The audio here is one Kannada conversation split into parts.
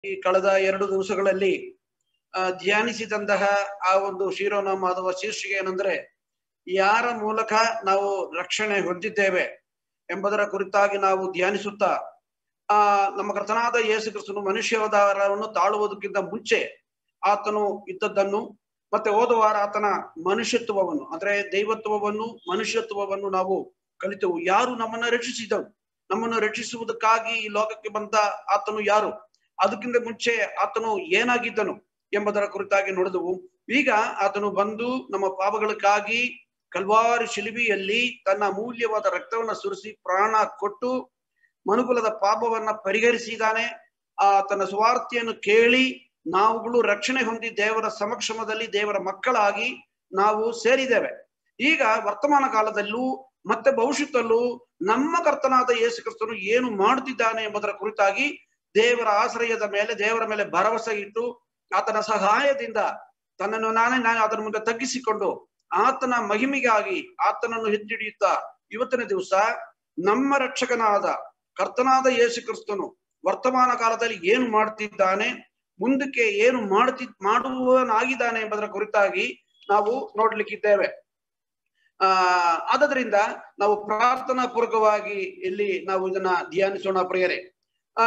ಈ ಕಳೆದ ಎರಡು ದಿವಸಗಳಲ್ಲಿ ಆ, ಧ್ಯಾನಿಸಿದಂತಹ ಆ ಒಂದು ಶಿರೋನಾಮ ಅಥವಾ ಶೀರ್ಷಿಕೆ ಏನಂದ್ರೆ ಯಾರ ಮೂಲಕ ನಾವು ರಕ್ಷಣೆ ಹೊಂದಿದ್ದೇವೆ ಎಂಬುದರ ಕುರಿತಾಗಿ ನಾವು ಧ್ಯಾನಿಸುತ್ತಾ ಆ ನಮ್ಮ ಕರ್ತನಾದ ಯೇಸು ಕ್ರಿಸ್ತನು ಮನುಷ್ಯಾವತಾರವನ್ನು ತಾಳುವುದಕ್ಕಿಂತ ಮುಂಚೆ ಆತನು ಇದ್ದದ್ದನ್ನು ಮತ್ತೆ ಹೋದ ವಾರ ಆತನ ಮನುಷ್ಯತ್ವವನ್ನು ಅಂದ್ರೆ ದೈವತ್ವವನ್ನು ಮನುಷ್ಯತ್ವವನ್ನು ನಾವು ಕಲಿತೆವು ಯಾರು ನಮ್ಮನ್ನ ರಕ್ಷಿಸಿದವು ನಮ್ಮನ್ನು ರಕ್ಷಿಸುವುದಕ್ಕಾಗಿ ಈ ಲೋಕಕ್ಕೆ ಬಂದ ಆತನು ಯಾರು ಅದಕ್ಕಿಂತ ಮುಂಚೆ ಆತನು ಏನಾಗಿದ್ದನು ಎಂಬುದರ ಕುರಿತಾಗಿ ನೋಡಿದವು ಈಗ ಆತನು ಬಂದು ನಮ್ಮ ಪಾಪಗಳಿಗಾಗಿ ಕಲ್ವಾರಿ ಶಿಲುಬೆಯಲ್ಲಿ ತನ್ನ ಅಮೂಲ್ಯವಾದ ರಕ್ತವನ್ನ ಸುರಿಸಿ ಪ್ರಾಣ ಕೊಟ್ಟು ಮನುಕುಲದ ಪಾಪವನ್ನ ಪರಿಹರಿಸಿದ್ದಾನೆ ಆ ತನ್ನ ಸ್ವಾರ್ಥಿಯನ್ನು ಕೇಳಿ ನಾವುಗಳು ರಕ್ಷಣೆ ಹೊಂದಿ ದೇವರ ಸಮಕ್ಷಮದಲ್ಲಿ ದೇವರ ಮಕ್ಕಳಾಗಿ ನಾವು ಸೇರಿದ್ದೇವೆ ಈಗ ವರ್ತಮಾನ ಕಾಲದಲ್ಲೂ ಮತ್ತೆ ಭವಿಷ್ಯದಲ್ಲೂ ನಮ್ಮ ಕರ್ತನಾದ ಯೇಸು ಕ್ರಿಸ್ತನು ಏನು ಮಾಡುತ್ತಿದ್ದಾನೆ ಎಂಬುದರ ಕುರಿತಾಗಿ ದೇವರ ಆಶ್ರಯದ ಮೇಲೆ ದೇವರ ಮೇಲೆ ಭರವಸೆ ಇಟ್ಟು ಆತನ ಸಹಾಯದಿಂದ ತನ್ನನ್ನು ನಾನೇ ನಾನು ಅದರ ಮುಂದೆ ತಗ್ಗಿಸಿಕೊಂಡು ಆತನ ಮಹಿಮೆಗಾಗಿ ಆತನನ್ನು ಎತ್ತಿಡಿಯುತ್ತಾ ಇವತ್ತಿನ ದಿವಸ ನಮ್ಮ ರಕ್ಷಕನಾದ ಕರ್ತನಾದ ಯೇಸು ಕ್ರಿಸ್ತನು ವರ್ತಮಾನ ಕಾಲದಲ್ಲಿ ಏನು ಮಾಡ್ತಿದ್ದಾನೆ ಮುಂದಕ್ಕೆ ಏನು ಮಾಡ್ತಿ ಮಾಡುವನಾಗಿದ್ದಾನೆ ಎಂಬುದರ ಕುರಿತಾಗಿ ನಾವು ನೋಡ್ಲಿಕ್ಕಿದ್ದೇವೆ ಆ ಆದದ್ರಿಂದ ನಾವು ಪ್ರಾರ್ಥನಾ ಪೂರ್ವಕವಾಗಿ ಇಲ್ಲಿ ನಾವು ಇದನ್ನ ಧ್ಯಾನಿಸೋಣ ಪ್ರಿಯರೇ ಆ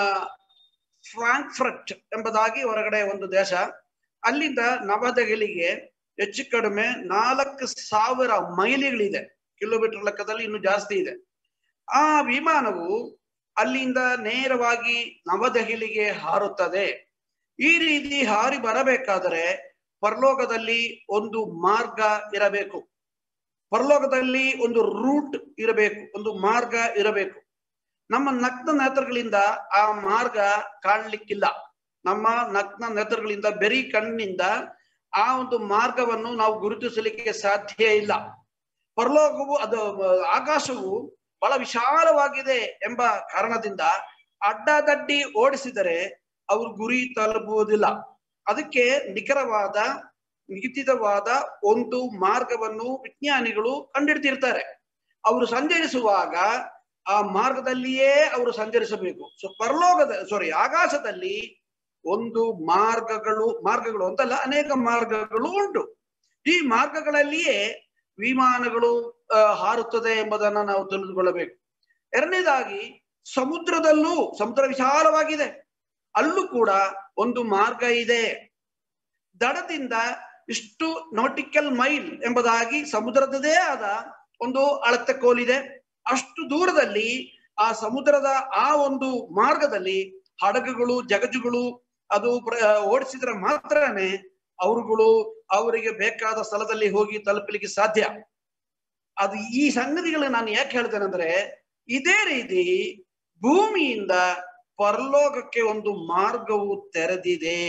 ಫ್ರಾಂಕ್ಫರ್ಟ್ ಎಂಬುದಾಗಿ ಹೊರಗಡೆ ಒಂದು ದೇಶ ಅಲ್ಲಿಂದ ನವದೆಹಲಿಗೆ ಹೆಚ್ಚು ಕಡಿಮೆ ನಾಲ್ಕು ಸಾವಿರ ಮೈಲಿಗಳಿದೆ ಕಿಲೋಮೀಟರ್ ಲೆಕ್ಕದಲ್ಲಿ ಇನ್ನು ಜಾಸ್ತಿ ಇದೆ ಆ ವಿಮಾನವು ಅಲ್ಲಿಂದ ನೇರವಾಗಿ ನವದೆಹಲಿಗೆ ಹಾರುತ್ತದೆ ಈ ರೀತಿ ಹಾರಿ ಬರಬೇಕಾದರೆ ಪರಲೋಕದಲ್ಲಿ ಒಂದು ಮಾರ್ಗ ಇರಬೇಕು ಪರಲೋಕದಲ್ಲಿ ಒಂದು ರೂಟ್ ಇರಬೇಕು ಒಂದು ಮಾರ್ಗ ಇರಬೇಕು ನಮ್ಮ ನಗ್ನ ನೇತ್ರಗಳಿಂದ ಆ ಮಾರ್ಗ ಕಾಣ್ಲಿಕ್ಕಿಲ್ಲ ನಮ್ಮ ನಗ್ನ ನೇತ್ರಗಳಿಂದ ಬೆರಿ ಕಣ್ಣಿನಿಂದ ಆ ಒಂದು ಮಾರ್ಗವನ್ನು ನಾವು ಗುರುತಿಸಲಿಕ್ಕೆ ಸಾಧ್ಯ ಇಲ್ಲ ಪರಲೋಕವು ಅದು ಆಕಾಶವು ಬಹಳ ವಿಶಾಲವಾಗಿದೆ ಎಂಬ ಕಾರಣದಿಂದ ಅಡ್ಡದಡ್ಡಿ ಓಡಿಸಿದರೆ ಅವರು ಗುರಿ ತಲುಪುವುದಿಲ್ಲ ಅದಕ್ಕೆ ನಿಖರವಾದ ನಿಗದಿತವಾದ ಒಂದು ಮಾರ್ಗವನ್ನು ವಿಜ್ಞಾನಿಗಳು ಕಂಡಿಡ್ತಿರ್ತಾರೆ ಅವರು ಸಂಚರಿಸುವಾಗ ಆ ಮಾರ್ಗದಲ್ಲಿಯೇ ಅವರು ಸಂಚರಿಸಬೇಕು ಸೊ ಪರಲೋಕದ ಸಾರಿ ಆಕಾಶದಲ್ಲಿ ಒಂದು ಮಾರ್ಗಗಳು ಮಾರ್ಗಗಳು ಅಂತಲ್ಲ ಅನೇಕ ಮಾರ್ಗಗಳು ಉಂಟು ಈ ಮಾರ್ಗಗಳಲ್ಲಿಯೇ ವಿಮಾನಗಳು ಹಾರುತ್ತದೆ ಎಂಬುದನ್ನ ನಾವು ತಿಳಿದುಕೊಳ್ಳಬೇಕು ಎರಡನೇದಾಗಿ ಸಮುದ್ರದಲ್ಲೂ ಸಮುದ್ರ ವಿಶಾಲವಾಗಿದೆ ಅಲ್ಲೂ ಕೂಡ ಒಂದು ಮಾರ್ಗ ಇದೆ ದಡದಿಂದ ಇಷ್ಟು ನಾಟಿಕಲ್ ಮೈಲ್ ಎಂಬುದಾಗಿ ಸಮುದ್ರದದೇ ಆದ ಒಂದು ಅಳತೆ ಕೋಲಿದೆ ಅಷ್ಟು ದೂರದಲ್ಲಿ ಆ ಸಮುದ್ರದ ಆ ಒಂದು ಮಾರ್ಗದಲ್ಲಿ ಹಡಗುಗಳು ಜಗಜುಗಳು ಅದು ಓಡಿಸಿದ್ರೆ ಮಾತ್ರನೇ ಅವರುಗಳು ಅವರಿಗೆ ಬೇಕಾದ ಸ್ಥಳದಲ್ಲಿ ಹೋಗಿ ತಲುಪಲಿಕ್ಕೆ ಸಾಧ್ಯ ಅದು ಈ ಸಂಗತಿಗಳು ನಾನು ಯಾಕೆ ಹೇಳ್ತೇನೆ ಅಂದ್ರೆ ಇದೇ ರೀತಿ ಭೂಮಿಯಿಂದ ಪರಲೋಕಕ್ಕೆ ಒಂದು ಮಾರ್ಗವು ತೆರೆದಿದೆ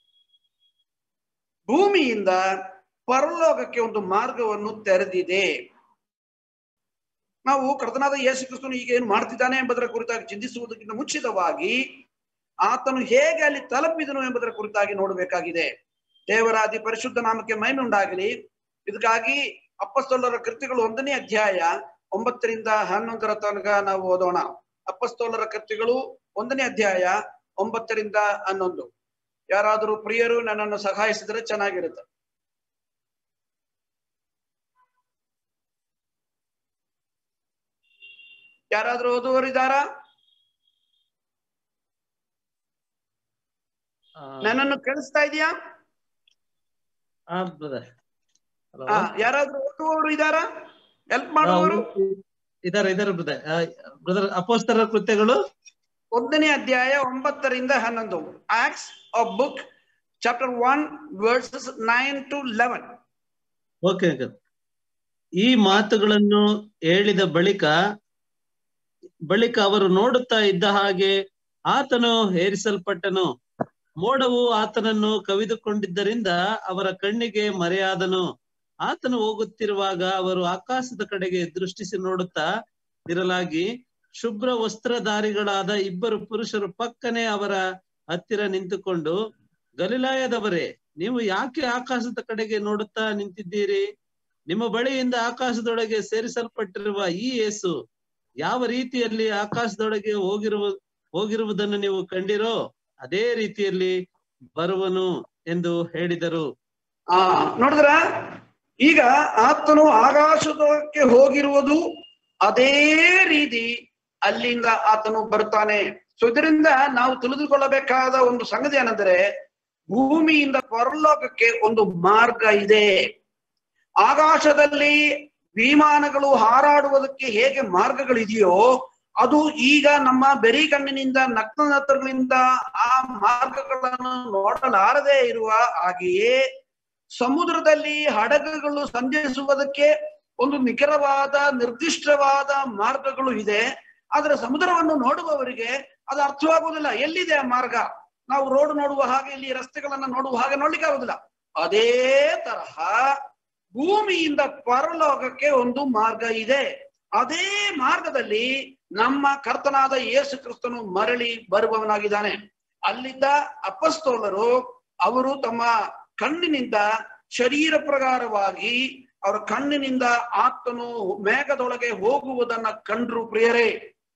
ಭೂಮಿಯಿಂದ ಪರಲೋಕಕ್ಕೆ ಒಂದು ಮಾರ್ಗವನ್ನು ತೆರೆದಿದೆ ನಾವು ಕರ್ತನಾದ ಯೇಸು ಕ್ರಿಸ್ತನು ಈಗ ಏನು ಮಾಡ್ತಿದ್ದಾನೆ ಎಂಬುದರ ಕುರಿತಾಗಿ ಚಿಂತಿಸುವುದಕ್ಕಿಂತ ಮುಂಚಿತವಾಗಿ ಆತನು ಹೇಗೆ ಅಲ್ಲಿ ತಲುಪಿದನು ಎಂಬುದರ ಕುರಿತಾಗಿ ನೋಡಬೇಕಾಗಿದೆ ದೇವರ ಅತಿ ಪರಿಶುದ್ಧ ನಾಮಕ್ಕೆ ಮಹಿಮೆ ಉಂಟಾಗಲಿ ಇದಕ್ಕಾಗಿ ಅಪ್ಪಸ್ತೋಲರ ಕೃತಿಗಳು ಒಂದನೇ ಅಧ್ಯಾಯ ಒಂಬತ್ತರಿಂದ ಹನ್ನೊಂದರ ತನಕ ನಾವು ಓದೋಣ ಅಪ್ಪಸ್ತೋಲರ ಕೃತಿಗಳು ಒಂದನೇ ಅಧ್ಯಾಯ ಒಂಬತ್ತರಿಂದ ಹನ್ನೊಂದು ಯಾರಾದರೂ ಪ್ರಿಯರು ನನ್ನನ್ನು ಸಹಾಯಿಸಿದ್ರೆ ಚೆನ್ನಾಗಿರುತ್ತೆ ಯಾರಾದ್ರೂ ಓದುವರಿದ್ದಾರಾ ನನ್ನನ್ನು ಕೇಳಿಸ್ತಾ ಇದೆಯಾ ಬ್ರದರ್ ಯಾರಾದ್ರೂ ಓದುವವರು ಇದ್ದಾರಾ ಹೆಲ್ಪ್ ಮಾಡುವವರು ಇದಾರೆ ಇದಾರೆ ಬ್ರದರ್ ಬ್ರದರ್ ಅಪೋಸ್ತರ ಕೃತ್ಯಗಳು ಒಂದನೇ ಅಧ್ಯಾಯ ಒಂಬತ್ತರಿಂದ ಹನ್ನೊಂದು Acts of book chapter one verses nine to eleven okay ಈ ಮಾತುಗಳನ್ನು ಹೇಳಿದ ಬಳಿಕ ಬಳಿಕ ಅವರು ನೋಡುತ್ತಾ ಇದ್ದ ಹಾಗೆ ಆತನು ಹೇರಿಸಲ್ಪಟ್ಟನು ಮೋಡವು ಆತನನ್ನು ಕವಿದುಕೊಂಡಿದ್ದರಿಂದ ಅವರ ಕಣ್ಣಿಗೆ ಮರೆಯಾದನು ಆತನು ಹೋಗುತ್ತಿರುವಾಗ ಅವರು ಆಕಾಶದ ಕಡೆಗೆ ದೃಷ್ಟಿಸಿ ನೋಡುತ್ತಾ ಇರಲಾಗಿ ಶುಭ್ರ ವಸ್ತ್ರಧಾರಿಗಳಾದ ಇಬ್ಬರು ಪುರುಷರು ಪಕ್ಕನೆ ಅವರ ಹತ್ತಿರ ನಿಂತುಕೊಂಡು ಗಲಿಲಾಯದವರೇ ನೀವು ಯಾಕೆ ಆಕಾಶದ ಕಡೆಗೆ ನೋಡುತ್ತಾ ನಿಂತಿದ್ದೀರಿ ನಿಮ್ಮ ಬಳಿಯಿಂದ ಆಕಾಶದೊಳಗೆ ಸೇರಿಸಲ್ಪಟ್ಟಿರುವ ಈ ಯೇಸು ಯಾವ ರೀತಿಯಲ್ಲಿ ಆಕಾಶದೊಳಗೆ ಹೋಗಿರುವ ಹೋಗಿರುವುದನ್ನು ನೀವು ಕಂಡಿರೋ ಅದೇ ರೀತಿಯಲ್ಲಿ ಬರುವನು ಎಂದು ಹೇಳಿದರು ಆ ನೋಡಿದ್ರ ಈಗ ಆತನು ಆಕಾಶಕ್ಕೆ ಹೋಗಿರುವುದು ಅದೇ ರೀತಿ ಅಲ್ಲಿಂದ ಆತನು ಬರ್ತಾನೆ ಸೊ ಇದರಿಂದ ನಾವು ತಿಳಿದುಕೊಳ್ಳಬೇಕಾದ ಒಂದು ಸಂಗತಿ ಏನಂದ್ರೆ ಭೂಮಿಯಿಂದ ಪರಲೋಕಕ್ಕೆ ಒಂದು ಮಾರ್ಗ ಇದೆ ಆಕಾಶದಲ್ಲಿ ವಿಮಾನಗಳು ಹಾರಾಡುವುದಕ್ಕೆ ಹೇಗೆ ಮಾರ್ಗಗಳಿದೆಯೋ ಅದು ಈಗ ನಮ್ಮ ಬೆರಿ ಕಣ್ಣಿನಿಂದ ನಗ್ನತ್ರಗಳಿಂದ ಆ ಮಾರ್ಗಗಳನ್ನು ನೋಡಲಾರದೆ ಇರುವ ಹಾಗೆಯೇ ಸಮುದ್ರದಲ್ಲಿ ಹಡಗುಗಳು ಸಂಚರಿಸುವುದಕ್ಕೆ ಒಂದು ನಿಖರವಾದ ನಿರ್ದಿಷ್ಟವಾದ ಮಾರ್ಗಗಳು ಇದೆ ಆದ್ರೆ ಸಮುದ್ರವನ್ನು ನೋಡುವವರಿಗೆ ಅದು ಅರ್ಥವಾಗುವುದಿಲ್ಲ ಎಲ್ಲಿದೆ ಆ ಮಾರ್ಗ ನಾವು ರೋಡ್ ನೋಡುವ ಹಾಗೆ ಇಲ್ಲಿ ರಸ್ತೆಗಳನ್ನ ನೋಡುವ ಹಾಗೆ ನೋಡ್ಲಿಕ್ಕೆ ಆಗುದಿಲ್ಲ ಅದೇ ತರಹ ಭೂಮಿಯಿಂದ ಪರಲೋಕಕ್ಕೆ ಒಂದು ಮಾರ್ಗ ಇದೆ ಅದೇ ಮಾರ್ಗದಲ್ಲಿ ನಮ್ಮ ಕರ್ತನಾದ ಯೇಸು ಕ್ರಿಸ್ತನು ಮರಳಿ ಬರುವವನಾಗಿದ್ದಾನೆ ಅಲ್ಲಿದ್ದ ಅಪಸ್ತೋಲರು ಅವರು ತಮ್ಮ ಕಣ್ಣಿನಿಂದ ಶರೀರ ಪ್ರಕಾರವಾಗಿ ಅವರ ಕಣ್ಣಿನಿಂದ ಆತನು ಮೇಘದೊಳಗೆ ಹೋಗುವುದನ್ನ ಕಂಡ್ರು ಪ್ರಿಯರೇ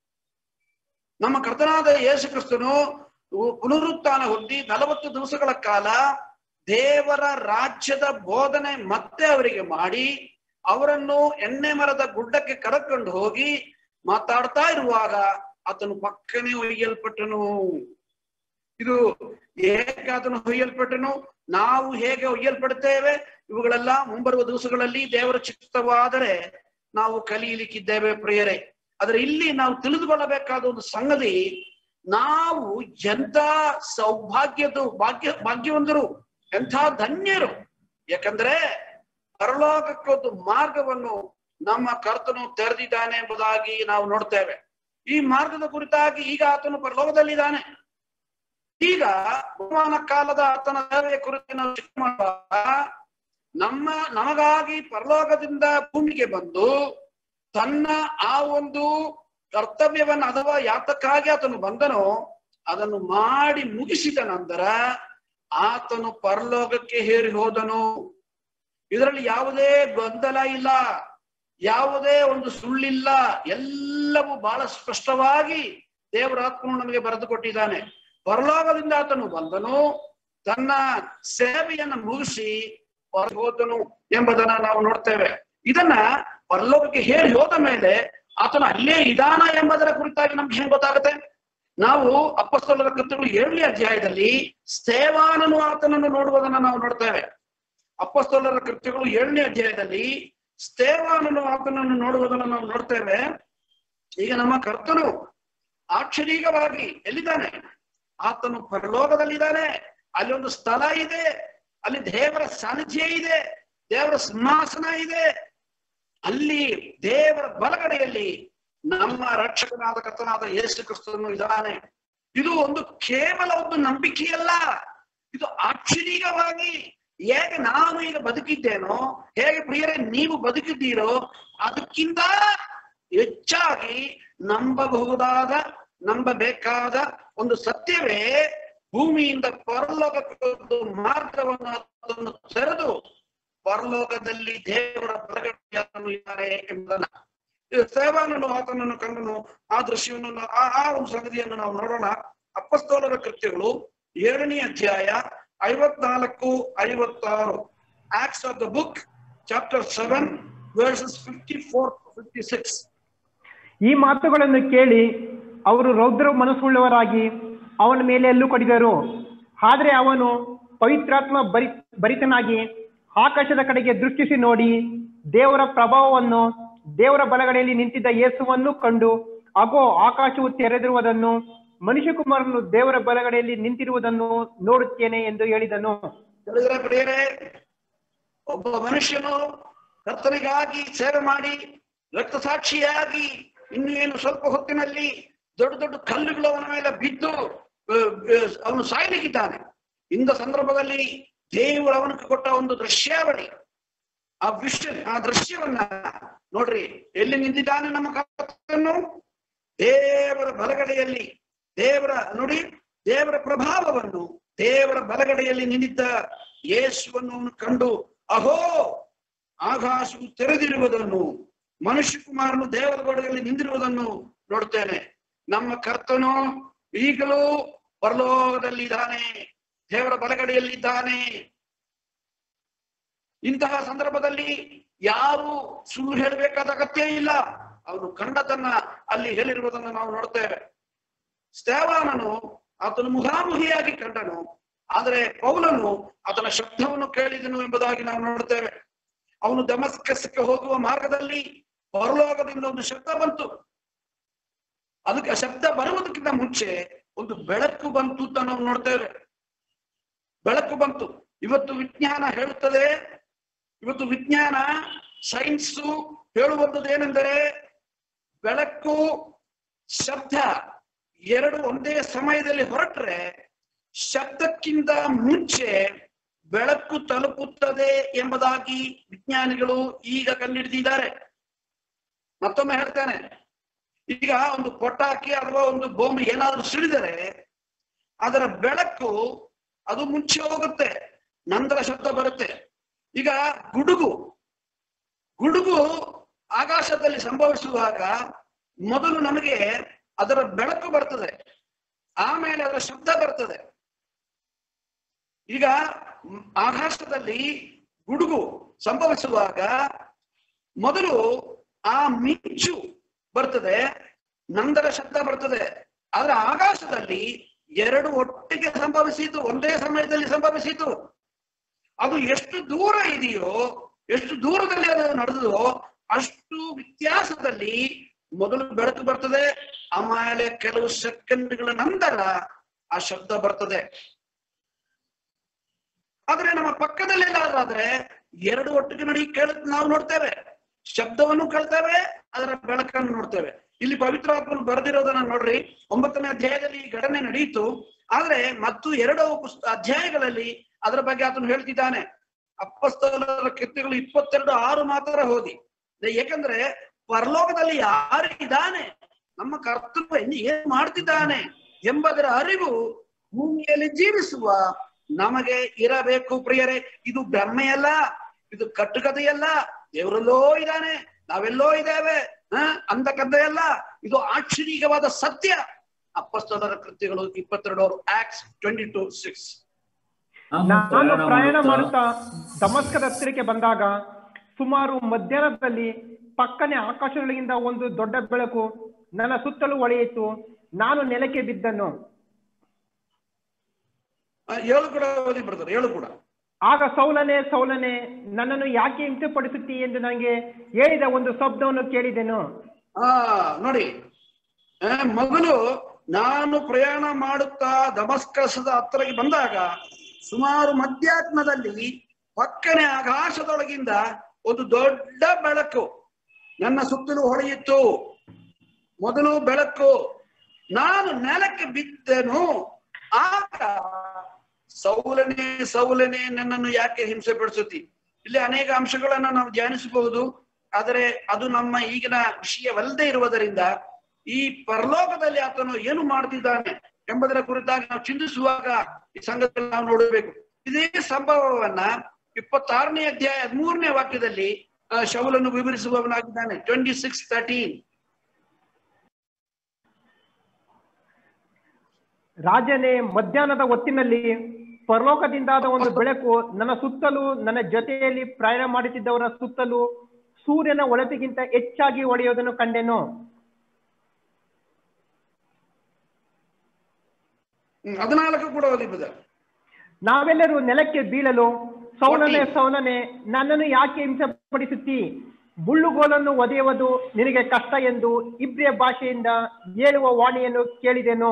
ನಮ್ಮ ಕರ್ತನಾದ ಯೇಸು ಕ್ರಿಸ್ತನು ಪುನರುತ್ಥಾನ ಹೊಂದಿ ನಲವತ್ತು ದಿವಸಗಳ ಕಾಲ ದೇವರ ರಾಜ್ಯದ ಬೋಧನೆ ಮತ್ತೆ ಅವರಿಗೆ ಮಾಡಿ ಅವರನ್ನು ಎಣ್ಣೆ ಮರದ ಗುಡ್ಡಕ್ಕೆ ಕರೆಕೊಂಡು ಹೋಗಿ ಮಾತಾಡ್ತಾ ಇರುವಾಗ ಆತನು ಪಕ್ಕನೆ ಒಯ್ಯಲ್ಪಟ್ಟನು ಇದು ಹೇಗೆ ಆತನು ಒಯ್ಯಲ್ಪಟ್ಟನು ನಾವು ಹೇಗೆ ಒಯ್ಯಲ್ಪಡುತ್ತೇವೆ ಇವುಗಳೆಲ್ಲ ಮುಂಬರುವ ದಿವಸಗಳಲ್ಲಿ ದೇವರ ಚಿತ್ತವಾದರೆ ನಾವು ಕಲಿಯಲಿಕ್ಕಿದ್ದೇವೆ ಪ್ರಿಯರೇ ಆದ್ರೆ ಇಲ್ಲಿ ನಾವು ತಿಳಿದುಕೊಳ್ಳಬೇಕಾದ ಒಂದು ಸಂಗತಿ ನಾವು ಎಂಥ ಸೌಭಾಗ್ಯದ ಭಾಗ್ಯ ಭಾಗ್ಯವಂತರು ಎಂಥ ಧನ್ಯರು ಯಾಕಂದ್ರೆ ಪರಲೋಕಕ್ಕೊಂದು ಮಾರ್ಗವನ್ನು ನಮ್ಮ ಕರ್ತನು ತೆರೆದಿದ್ದಾನೆ ಎಂಬುದಾಗಿ ನಾವು ನೋಡ್ತೇವೆ ಈ ಮಾರ್ಗದ ಕುರಿತಾಗಿ ಈಗ ಆತನು ಪರಲೋಕದಲ್ಲಿದ್ದಾನೆ ಈಗ ಬಹುಮಾನ ಕಾಲದ ಆತನ ಸೇವೆಯ ಕುರಿತು ನಾವು ಚಿಂತನೆ ಮಾಡುವಾಗ ನಮ್ಮ ನಮಗಾಗಿ ಪರಲೋಕದಿಂದ ಭೂಮಿಗೆ ಬಂದು ತನ್ನ ಆ ಒಂದು ಕರ್ತವ್ಯವನ್ನ ಅಥವಾ ಯಾತಕ್ಕಾಗಿ ಆತನು ಬಂದನೋ ಅದನ್ನು ಮಾಡಿ ಮುಗಿಸಿದ ನಂತರ ಆತನು ಪರಲೋಕಕ್ಕೆ ಹೇರಿ ಹೋದನು ಇದರಲ್ಲಿ ಯಾವುದೇ ಗೊಂದಲ ಇಲ್ಲ ಯಾವುದೇ ಒಂದು ಸುಳ್ಳಿಲ್ಲ ಎಲ್ಲವೂ ಬಹಳ ಸ್ಪಷ್ಟವಾಗಿ ದೇವರ ಆತ್ಮನು ನಮಗೆ ಬರೆದು ಕೊಟ್ಟಿದ್ದಾನೆ ಪರಲೋಕದಿಂದ ಆತನು ಬಂದನು ತನ್ನ ಸೇವೆಯನ್ನು ಮುಗಿಸಿ ಹೊರಗೆ ಹೋದನು ಎಂಬುದನ್ನ ನಾವು ನೋಡ್ತೇವೆ ಇದನ್ನ ಪರಲೋಕಕ್ಕೆ ಹೇಳಿ ಹೋದ ಮೇಲೆ ಆತನು ಅಲ್ಲೇ ಇದಾನ ಎಂಬುದರ ಕುರಿತಾಗಿ ನಮ್ಗೆ ಹೆಂಗ್ ಗೊತ್ತಾಗುತ್ತೆ ನಾವು ಅಪ್ಪಸ್ತಲರ ಕೃತ್ಯಗಳು ಏಳನೇ ಅಧ್ಯಾಯದಲ್ಲಿ ಸ್ಥೇವಾನನು ಆತನನ್ನು ನೋಡುವುದನ್ನ ನಾವು ನೋಡ್ತೇವೆ ಅಪ್ಪಸ್ತಲರ ಕೃತ್ಯಗಳು ಏಳನೇ ಅಧ್ಯಾಯದಲ್ಲಿ ಸ್ಥೇವಾನನು ಆತನನ್ನು ನೋಡುವುದನ್ನು ನಾವು ನೋಡ್ತೇವೆ ಈಗ ನಮ್ಮ ಕರ್ತನು ಆಕ್ಷರೀಕವಾಗಿ ಎಲ್ಲಿದ್ದಾನೆ ಆತನು ಪರಲೋಕದಲ್ಲಿದ್ದಾನೆ ಅಲ್ಲಿ ಒಂದು ಸ್ಥಳ ಇದೆ ಅಲ್ಲಿ ದೇವರ ಸಾನ್ನಿಧ್ಯ ಇದೆ ದೇವರ ಸಿಂಹಾಸನ ಇದೆ ಅಲ್ಲಿ ದೇವರ ಬಲಗಡೆಯಲ್ಲಿ ನಮ್ಮ ರಕ್ಷಕನಾದ ಕರ್ತನಾದ ಯೇಸು ಕ್ರಿಸ್ತನು ಇದ್ದಾನೆ ಇದು ಒಂದು ಕೇವಲ ಒಂದು ನಂಬಿಕೆಯಲ್ಲ ಇದು ಆಶ್ಚರ್ಯವಾಗಿ ಹೇಗೆ ನಾನು ಈಗ ಬದುಕಿದ್ದೇನೋ ಹೇಗೆ ಪ್ರಿಯರೇ ನೀವು ಬದುಕಿದ್ದೀರೋ ಅದಕ್ಕಿಂತ ಹೆಚ್ಚಾಗಿ ನಂಬಬಹುದಾದ ನಂಬಬೇಕಾದ ಒಂದು ಸತ್ಯವೇ ಭೂಮಿಯಿಂದ ಪರಲೋಕಕ್ಕೆ ಮಾರ್ಗವನ್ನು ಅದನ್ನು ತೆರೆದು ಪರಲೋಕದಲ್ಲಿ ದೇವರ ಬಲಗಡೆಯನ್ನು ಇದ್ದಾರೆ ಎಂಬುದನ್ನ ಇದು ಸೇವಾನನು ಆತನನ್ನು ಕಂಡನು ಆ ದೃಶ್ಯವನ್ನು ನಾವು- ಆ ಆ ಒಂದು ಸಂಗತಿಯನ್ನು ನಾವು ನೋಡೋಣ ಅಪ್ಪಸ್ತೋಲರ ಕೃತ್ಯಗಳು ಏಳನೇ ಅಧ್ಯಾಯ ಐವತ್ನಾಲ್ಕು ಐವತ್ತಾರು Acts of the book chapter seven verses fifty four fifty six ಈ ಮಾತುಗಳನ್ನು ಕೇಳಿ ಅವರು ರೌದ್ರ ಮನಸ್ಸುಳ್ಳವರಾಗಿ ಅವನ ಮೇಲೆ ಎಲ್ಲೂ ಕಡಿದರು ಆದರೆ ಅವನು ಪವಿತ್ರಾತ್ಮ ಬರಿ ಭರಿತನಾಗಿ ಆಕಾಶದ ಕಡೆಗೆ ದೃಷ್ಟಿಸಿ ನೋಡಿ ದೇವರ ಪ್ರಭಾವವನ್ನು ದೇವರ ಬಲಗಡೆಯಲ್ಲಿ ನಿಂತಿದ್ದ ಯೇಸುವನ್ನು ಕಂಡು ಅಗೋ ಆಕಾಶವು ತೆರೆದಿರುವುದನ್ನು ಮನುಷ್ಯಕುಮಾರನು ದೇವರ ಬಲಗಡೆಯಲ್ಲಿ ನಿಂತಿರುವುದನ್ನು ನೋಡುತ್ತೇನೆ ಎಂದು ಹೇಳಿದನು ಹೇಳಿದ್ರೆ ಪ್ರಿಯರೇ ಒಬ್ಬ ಮನುಷ್ಯನು ಕರ್ತನಿಗಾಗಿ ಸೇವೆ ಮಾಡಿ ರಕ್ತಸಾಕ್ಷಿಯಾಗಿ ಇನ್ನು ಏನು ಸ್ವಲ್ಪ ಹೊತ್ತಿನಲ್ಲಿ ದೊಡ್ಡ ದೊಡ್ಡ ಕಲ್ಲುಗಳು ಅವನ ಮೇಲೆ ಬಿದ್ದು ಅಹ್, ಅಹ್, ಅವನು ಸಾಯ್ಲಿಕ್ಕಿದ್ದಾನೆ ಇಂಥ ಸಂದರ್ಭದಲ್ಲಿ ದೇವರು ಅವನಿಗೆ ಕೊಟ್ಟ ಒಂದು ದೃಶ್ಯಾವಳಿ ಆ ವಿಷಯ ಆ ದೃಶ್ಯವನ್ನ ನೋಡ್ರಿ ಎಲ್ಲಿ ನಿಂತಿದ್ದಾನೆ ನಮ್ಮ ಕರ್ತನು ದೇವರ ಬಲಗಡೆಯಲ್ಲಿ ದೇವರ ನೋಡಿ ದೇವರ ಪ್ರಭಾವವನ್ನು ದೇವರ ಬಲಗಡೆಯಲ್ಲಿ ನಿಂತಿದ್ದ ಯೇಸುವನ್ನು ಅವನು ಕಂಡು ಅಹೋ ಆಕಾಶವು ತೆರೆದಿರುವುದನ್ನು ಮನುಷ್ಯ ಕುಮಾರನು ದೇವರ ಬಲಗಡೆಯಲ್ಲಿ ನಿಂತಿರುವುದನ್ನು ನೋಡ್ತೇನೆ ನಮ್ಮ ಕರ್ತನು ಈಗಲೂ ಪರಲೋಕದಲ್ಲಿದ್ದಾನೆ ದೇವರ ಬಲಗಡೆಯಲ್ಲಿದ್ದಾನೆ ಇಂತಹ ಸಂದರ್ಭದಲ್ಲಿ ಯಾರು ಸುಳ್ಳು ಹೇಳಬೇಕಾದ ಅಗತ್ಯ ಇಲ್ಲ ಅವನು ಕಂಡದನ್ನ ಅಲ್ಲಿ ಹೇಳಿರುವುದನ್ನು ನಾವು ನೋಡ್ತೇವೆ ಸ್ಟೇವಾನನು ಆತನು ಮುಖಾಮುಖಿಯಾಗಿ ಕಂಡನು ಆದರೆ ಪೌಲನು ಆತನ ಶಬ್ದವನ್ನು ಕೇಳಿದನು ಎಂಬುದಾಗಿ ನಾವು ನೋಡ್ತೇವೆ ಅವನು ದಮಸ್ಕಸ್ಗೆ ಹೋಗುವ ಮಾರ್ಗದಲ್ಲಿ ಪರಲೋಕದಿಂದ ಒಂದು ಶಬ್ದ ಬಂತು ಅದಕ್ಕೆ ಆ ಶಬ್ದ ಬರುವುದಕ್ಕಿಂತ ಮುಂಚೆ ಒಂದು ಬೆಳಕು ಬಂತು ಅಂತ ನಾವು ನೋಡ್ತೇವೆ ಬೆಳಕು ಬಂತು ಇವತ್ತು ವಿಜ್ಞಾನ ಹೇಳುತ್ತದೆ ಇವತ್ತು ವಿಜ್ಞಾನ ಸೈನ್ಸು ಹೇಳುವಂಥದ್ದು ಏನೆಂದರೆ ಬೆಳಕು ಶಬ್ದ ಎರಡು ಒಂದೇ ಸಮಯದಲ್ಲಿ ಹೊರಟ್ರೆ ಶಬ್ದಕ್ಕಿಂತ ಮುಂಚೆ ಬೆಳಕು ತಲುಪುತ್ತದೆ ಎಂಬುದಾಗಿ ವಿಜ್ಞಾನಿಗಳು ಈಗ ಕಂಡುಹಿಡಿದಿದ್ದಾರೆ ಮತ್ತೊಮ್ಮೆ ಹೇಳ್ತೇನೆ ಈಗ ಒಂದು ಪಟಾಕಿ ಅಥವಾ ಒಂದು ಬಾಂಬ್ ಏನಾದ್ರೂ ಸಿಡಿದರೆ ಅದರ ಬೆಳಕು ಅದು ಮುಂಚೆ ಹೋಗುತ್ತೆ ನಂತರ ಶಬ್ದ ಬರುತ್ತೆ ಈಗ ಗುಡುಗು ಗುಡುಗು ಆಕಾಶದಲ್ಲಿ ಸಂಭವಿಸುವಾಗ ಮೊದಲು ನಮಗೆ ಅದರ ಬೆಳಕು ಬರ್ತದೆ ಆಮೇಲೆ ಅದರ ಶಬ್ದ ಬರ್ತದೆ ಈಗ ಮ್, ಆಕಾಶದಲ್ಲಿ ಗುಡುಗು ಸಂಭವಿಸುವಾಗ ಮೊದಲು ಆ ಮಿಂಚು ಬರ್ತದೆ ನಂತರ ಶಬ್ದ ಬರ್ತದೆ ಆದ್ರೆ ಆಕಾಶದಲ್ಲಿ ಎರಡು ಒಟ್ಟಿಗೆ ಸಂಭವಿಸಿತು ಒಂದೇ ಸಮಯದಲ್ಲಿ ಸಂಭವಿಸಿತು ಅದು ಎಷ್ಟು ದೂರ ಇದೆಯೋ ಎಷ್ಟು ದೂರದಲ್ಲಿ ಅದು ನಡೆದದೋ ಅಷ್ಟು ವ್ಯತ್ಯಾಸದಲ್ಲಿ ಮೊದಲು ಬೆಳಕು ಬರ್ತದೆ ಆಮೇಲೆ ಕೆಲವು ಸೆಕೆಂಡ್ಗಳ ನಂತರ ಆ ಶಬ್ದ ಬರ್ತದೆ ಆದ್ರೆ ನಮ್ಮ ಪಕ್ಕದಲ್ಲೆಲ್ಲಾದ್ರೆ ಎರಡು ಒಟ್ಟಿಗೆ ನಡಿ ಕೇಳ ನಾವು ನೋಡ್ತೇವೆ ಶಬ್ದವನ್ನು ಕೇಳ್ತೇವೆ ಅದರ ಬೆಳಕನ್ನು ನೋಡ್ತೇವೆ ಇಲ್ಲಿ ಪವಿತ್ರಾತ್ಮನು ಬರೆದಿರೋದನ್ನ ನೋಡ್ರಿ ಒಂಬತ್ತನೇ ಅಧ್ಯಾಯದಲ್ಲಿ ಈ ಘಟನೆ ನಡೆಯಿತು ಆದ್ರೆ ಮತ್ತು ಎರಡು ಪುಸ್ತ ಅಧ್ಯಾಯಗಳಲ್ಲಿ ಅದರ ಬಗ್ಗೆ ಆತನು ಹೇಳ್ತಿದ್ದಾನೆ ಅಪ್ಪಸ್ತಲರ ಕೃತ್ಯಗಳು ಇಪ್ಪತ್ತೆರಡು ಆರು ಮಾತ್ರ ಓದಿ ಏಕೆಂದ್ರೆ ಪರಲೋಕದಲ್ಲಿ ಯಾರು ಇದ್ದಾನೆ ನಮ್ಮ ಕರ್ತೃ ಏನ್ ಮಾಡ್ತಿದ್ದಾನೆ ಎಂಬುದರ ಅರಿವು ಭೂಮಿಯಲ್ಲಿ ಜೀವಿಸುವ ನಮಗೆ ಇರಬೇಕು ಪ್ರಿಯರೇ ಇದು ಭ್ರಮೆಯಲ್ಲ ಇದು ಕಟ್ಟುಕತೆಯಲ್ಲ ದೇವರೆಲ್ಲೋ ಇದ್ದಾನೆ ನಾವೆಲ್ಲೋ ಇದ್ದೇವೆ ಹ ಅಂದಕದ್ದೆಯಲ್ಲ ಇದು ಆಶ್ಚರ್ಯವಾದ ಸತ್ಯ ಅಪ್ಪಸ್ತಲರ ಕೃತ್ಯಗಳು ಇಪ್ಪತ್ತೆರಡು ಆಕ್ಸ್ ಟ್ವೆಂಟಿ ಟು ಸಿಕ್ಸ್ ನಾನು ಪ್ರಯಾಣ ಮಾಡುತ್ತಾ ದಮಸ್ಕದ ಹತ್ತಿರಕ್ಕೆ ಬಂದಾಗ ಸುಮಾರು ಮಧ್ಯಾಹ್ನದಲ್ಲಿ ಪಕ್ಕನೆ ಆಕಾಶದೊಳಗಿಂದ ಒಂದು ದೊಡ್ಡ ಬೆಳಕು ನನ್ನ ಸುತ್ತಲೂ ಹೊಳೆಯಿತು ನಾನು ನೆಲಕ್ಕೆ ಬಿದ್ದನು ಏಳು ಕೂಡ ಓದಿ ಬರ್ತಾರೆ ಏಳು ಕೂಡ ಆಗ ಸೌಲನೆ ಸೌಲನೆ ನನ್ನನ್ನು ಯಾಕೆ ಹಿಂಸೆಪಡಿಸುತ್ತಿ ಎಂದು ನನಗೆ ಹೇಳಿದ ಒಂದು ಶಬ್ದವನ್ನು ಕೇಳಿದೆನು ಆ ನೋಡಿ ಆ, ಮೊದಲು ನಾನು ಪ್ರಯಾಣ ಮಾಡುತ್ತಾ ದಮಸ್ಕಸದ ಹತ್ತಿರಕ್ಕೆ ಬಂದಾಗ ಸುಮಾರು ಮಧ್ಯಾಹ್ನದಲ್ಲಿ ಪಕ್ಕನೆ ಆಕಾಶದೊಳಗಿಂದ ಒಂದು ದೊಡ್ಡ ಬೆಳಕು ನನ್ನ ಸುತ್ತಲೂ ಹೊಳೆಯಿತು ಮೊದಲು ಬೆಳಕು ನಾನು ನೆಲಕ್ಕೆ ಬಿದ್ದೆನು ಆಗ ಸೌಲನೆ ಸೌಲನೆ ನನ್ನನ್ನು ಯಾಕೆ ಹಿಂಸೆ ಪಡಿಸುತ್ತಿ ಇಲ್ಲಿ ಅನೇಕ ಅಂಶಗಳನ್ನ ನಾವು ಧ್ಯಾನಿಸಬಹುದು ಆದರೆ ಅದು ನಮ್ಮ ಈಗಿನ ವಿಷಯವಲ್ಲದೆ ಇರುವುದರಿಂದ ಈ ಪರಲೋಕದಲ್ಲಿ ಆತನು ಏನು ಮಾಡ್ತಿದ್ದಾನೆ ಎಂಬುದರ ಕುರಿತಾಗಿ ನಾವು ಚಿಂತಿಸುವಾಗ ಈ ಸಂಗತಿಯಲ್ಲಿ ನಾವು ನೋಡಬೇಕು ಇದೇ ಸಂಭವವನ್ನ ಇಪ್ಪತ್ತಾರನೇ ಅಧ್ಯಾಯ ಹದಿಮೂರನೇ ವಾಕ್ಯದಲ್ಲಿ ಆ, ಶೌಲನ್ನು ವಿವರಿಸುವವನಾಗಿದ್ದಾನೆ ಟ್ವೆಂಟಿ ಸಿಕ್ಸ್ ತರ್ಟೀನ್ ರಾಜನೇ ಮಧ್ಯಾಹ್ನದ ಹೊತ್ತಿನಲ್ಲಿ ಪರಲೋಕದಿಂದಾದ ಒಂದು ಬೆಳಕು ನನ್ನ ಸುತ್ತಲೂ ನನ್ನ ಜೊತೆಯಲ್ಲಿ ಪ್ರಯಾಣ ಮಾಡುತ್ತಿದ್ದವರ ಸುತ್ತಲೂ ಸೂರ್ಯನ ಹೊಳಪಿಗಿಂತ ಹೆಚ್ಚಾಗಿ ಹೊಳೆಯುವುದನ್ನು ಕಂಡೆನು ಹದಿನಾಲ್ಕು ಕೂಡ ಓದಿ brother. ನಾವೆಲ್ಲರೂ ನೆಲಕ್ಕೆ ಬೀಳಲು ಸೌಲನೆ Fourteen. ಸೌಲನೆ ನನ್ನನ್ನು ಯಾಕೆ ಹಿಂಸೆಪಡಿಸುತ್ತಿ ಮುಳ್ಳುಗೋಲನ್ನು ಒದೆಯುವುದು ನಿನಗೆ ಕಷ್ಟ ಎಂದು ಇಬ್ರಿಯ ಭಾಷೆಯಿಂದ ಹೇಳುವ ವಾಣಿಯನ್ನು ಕೇಳಿದೆನು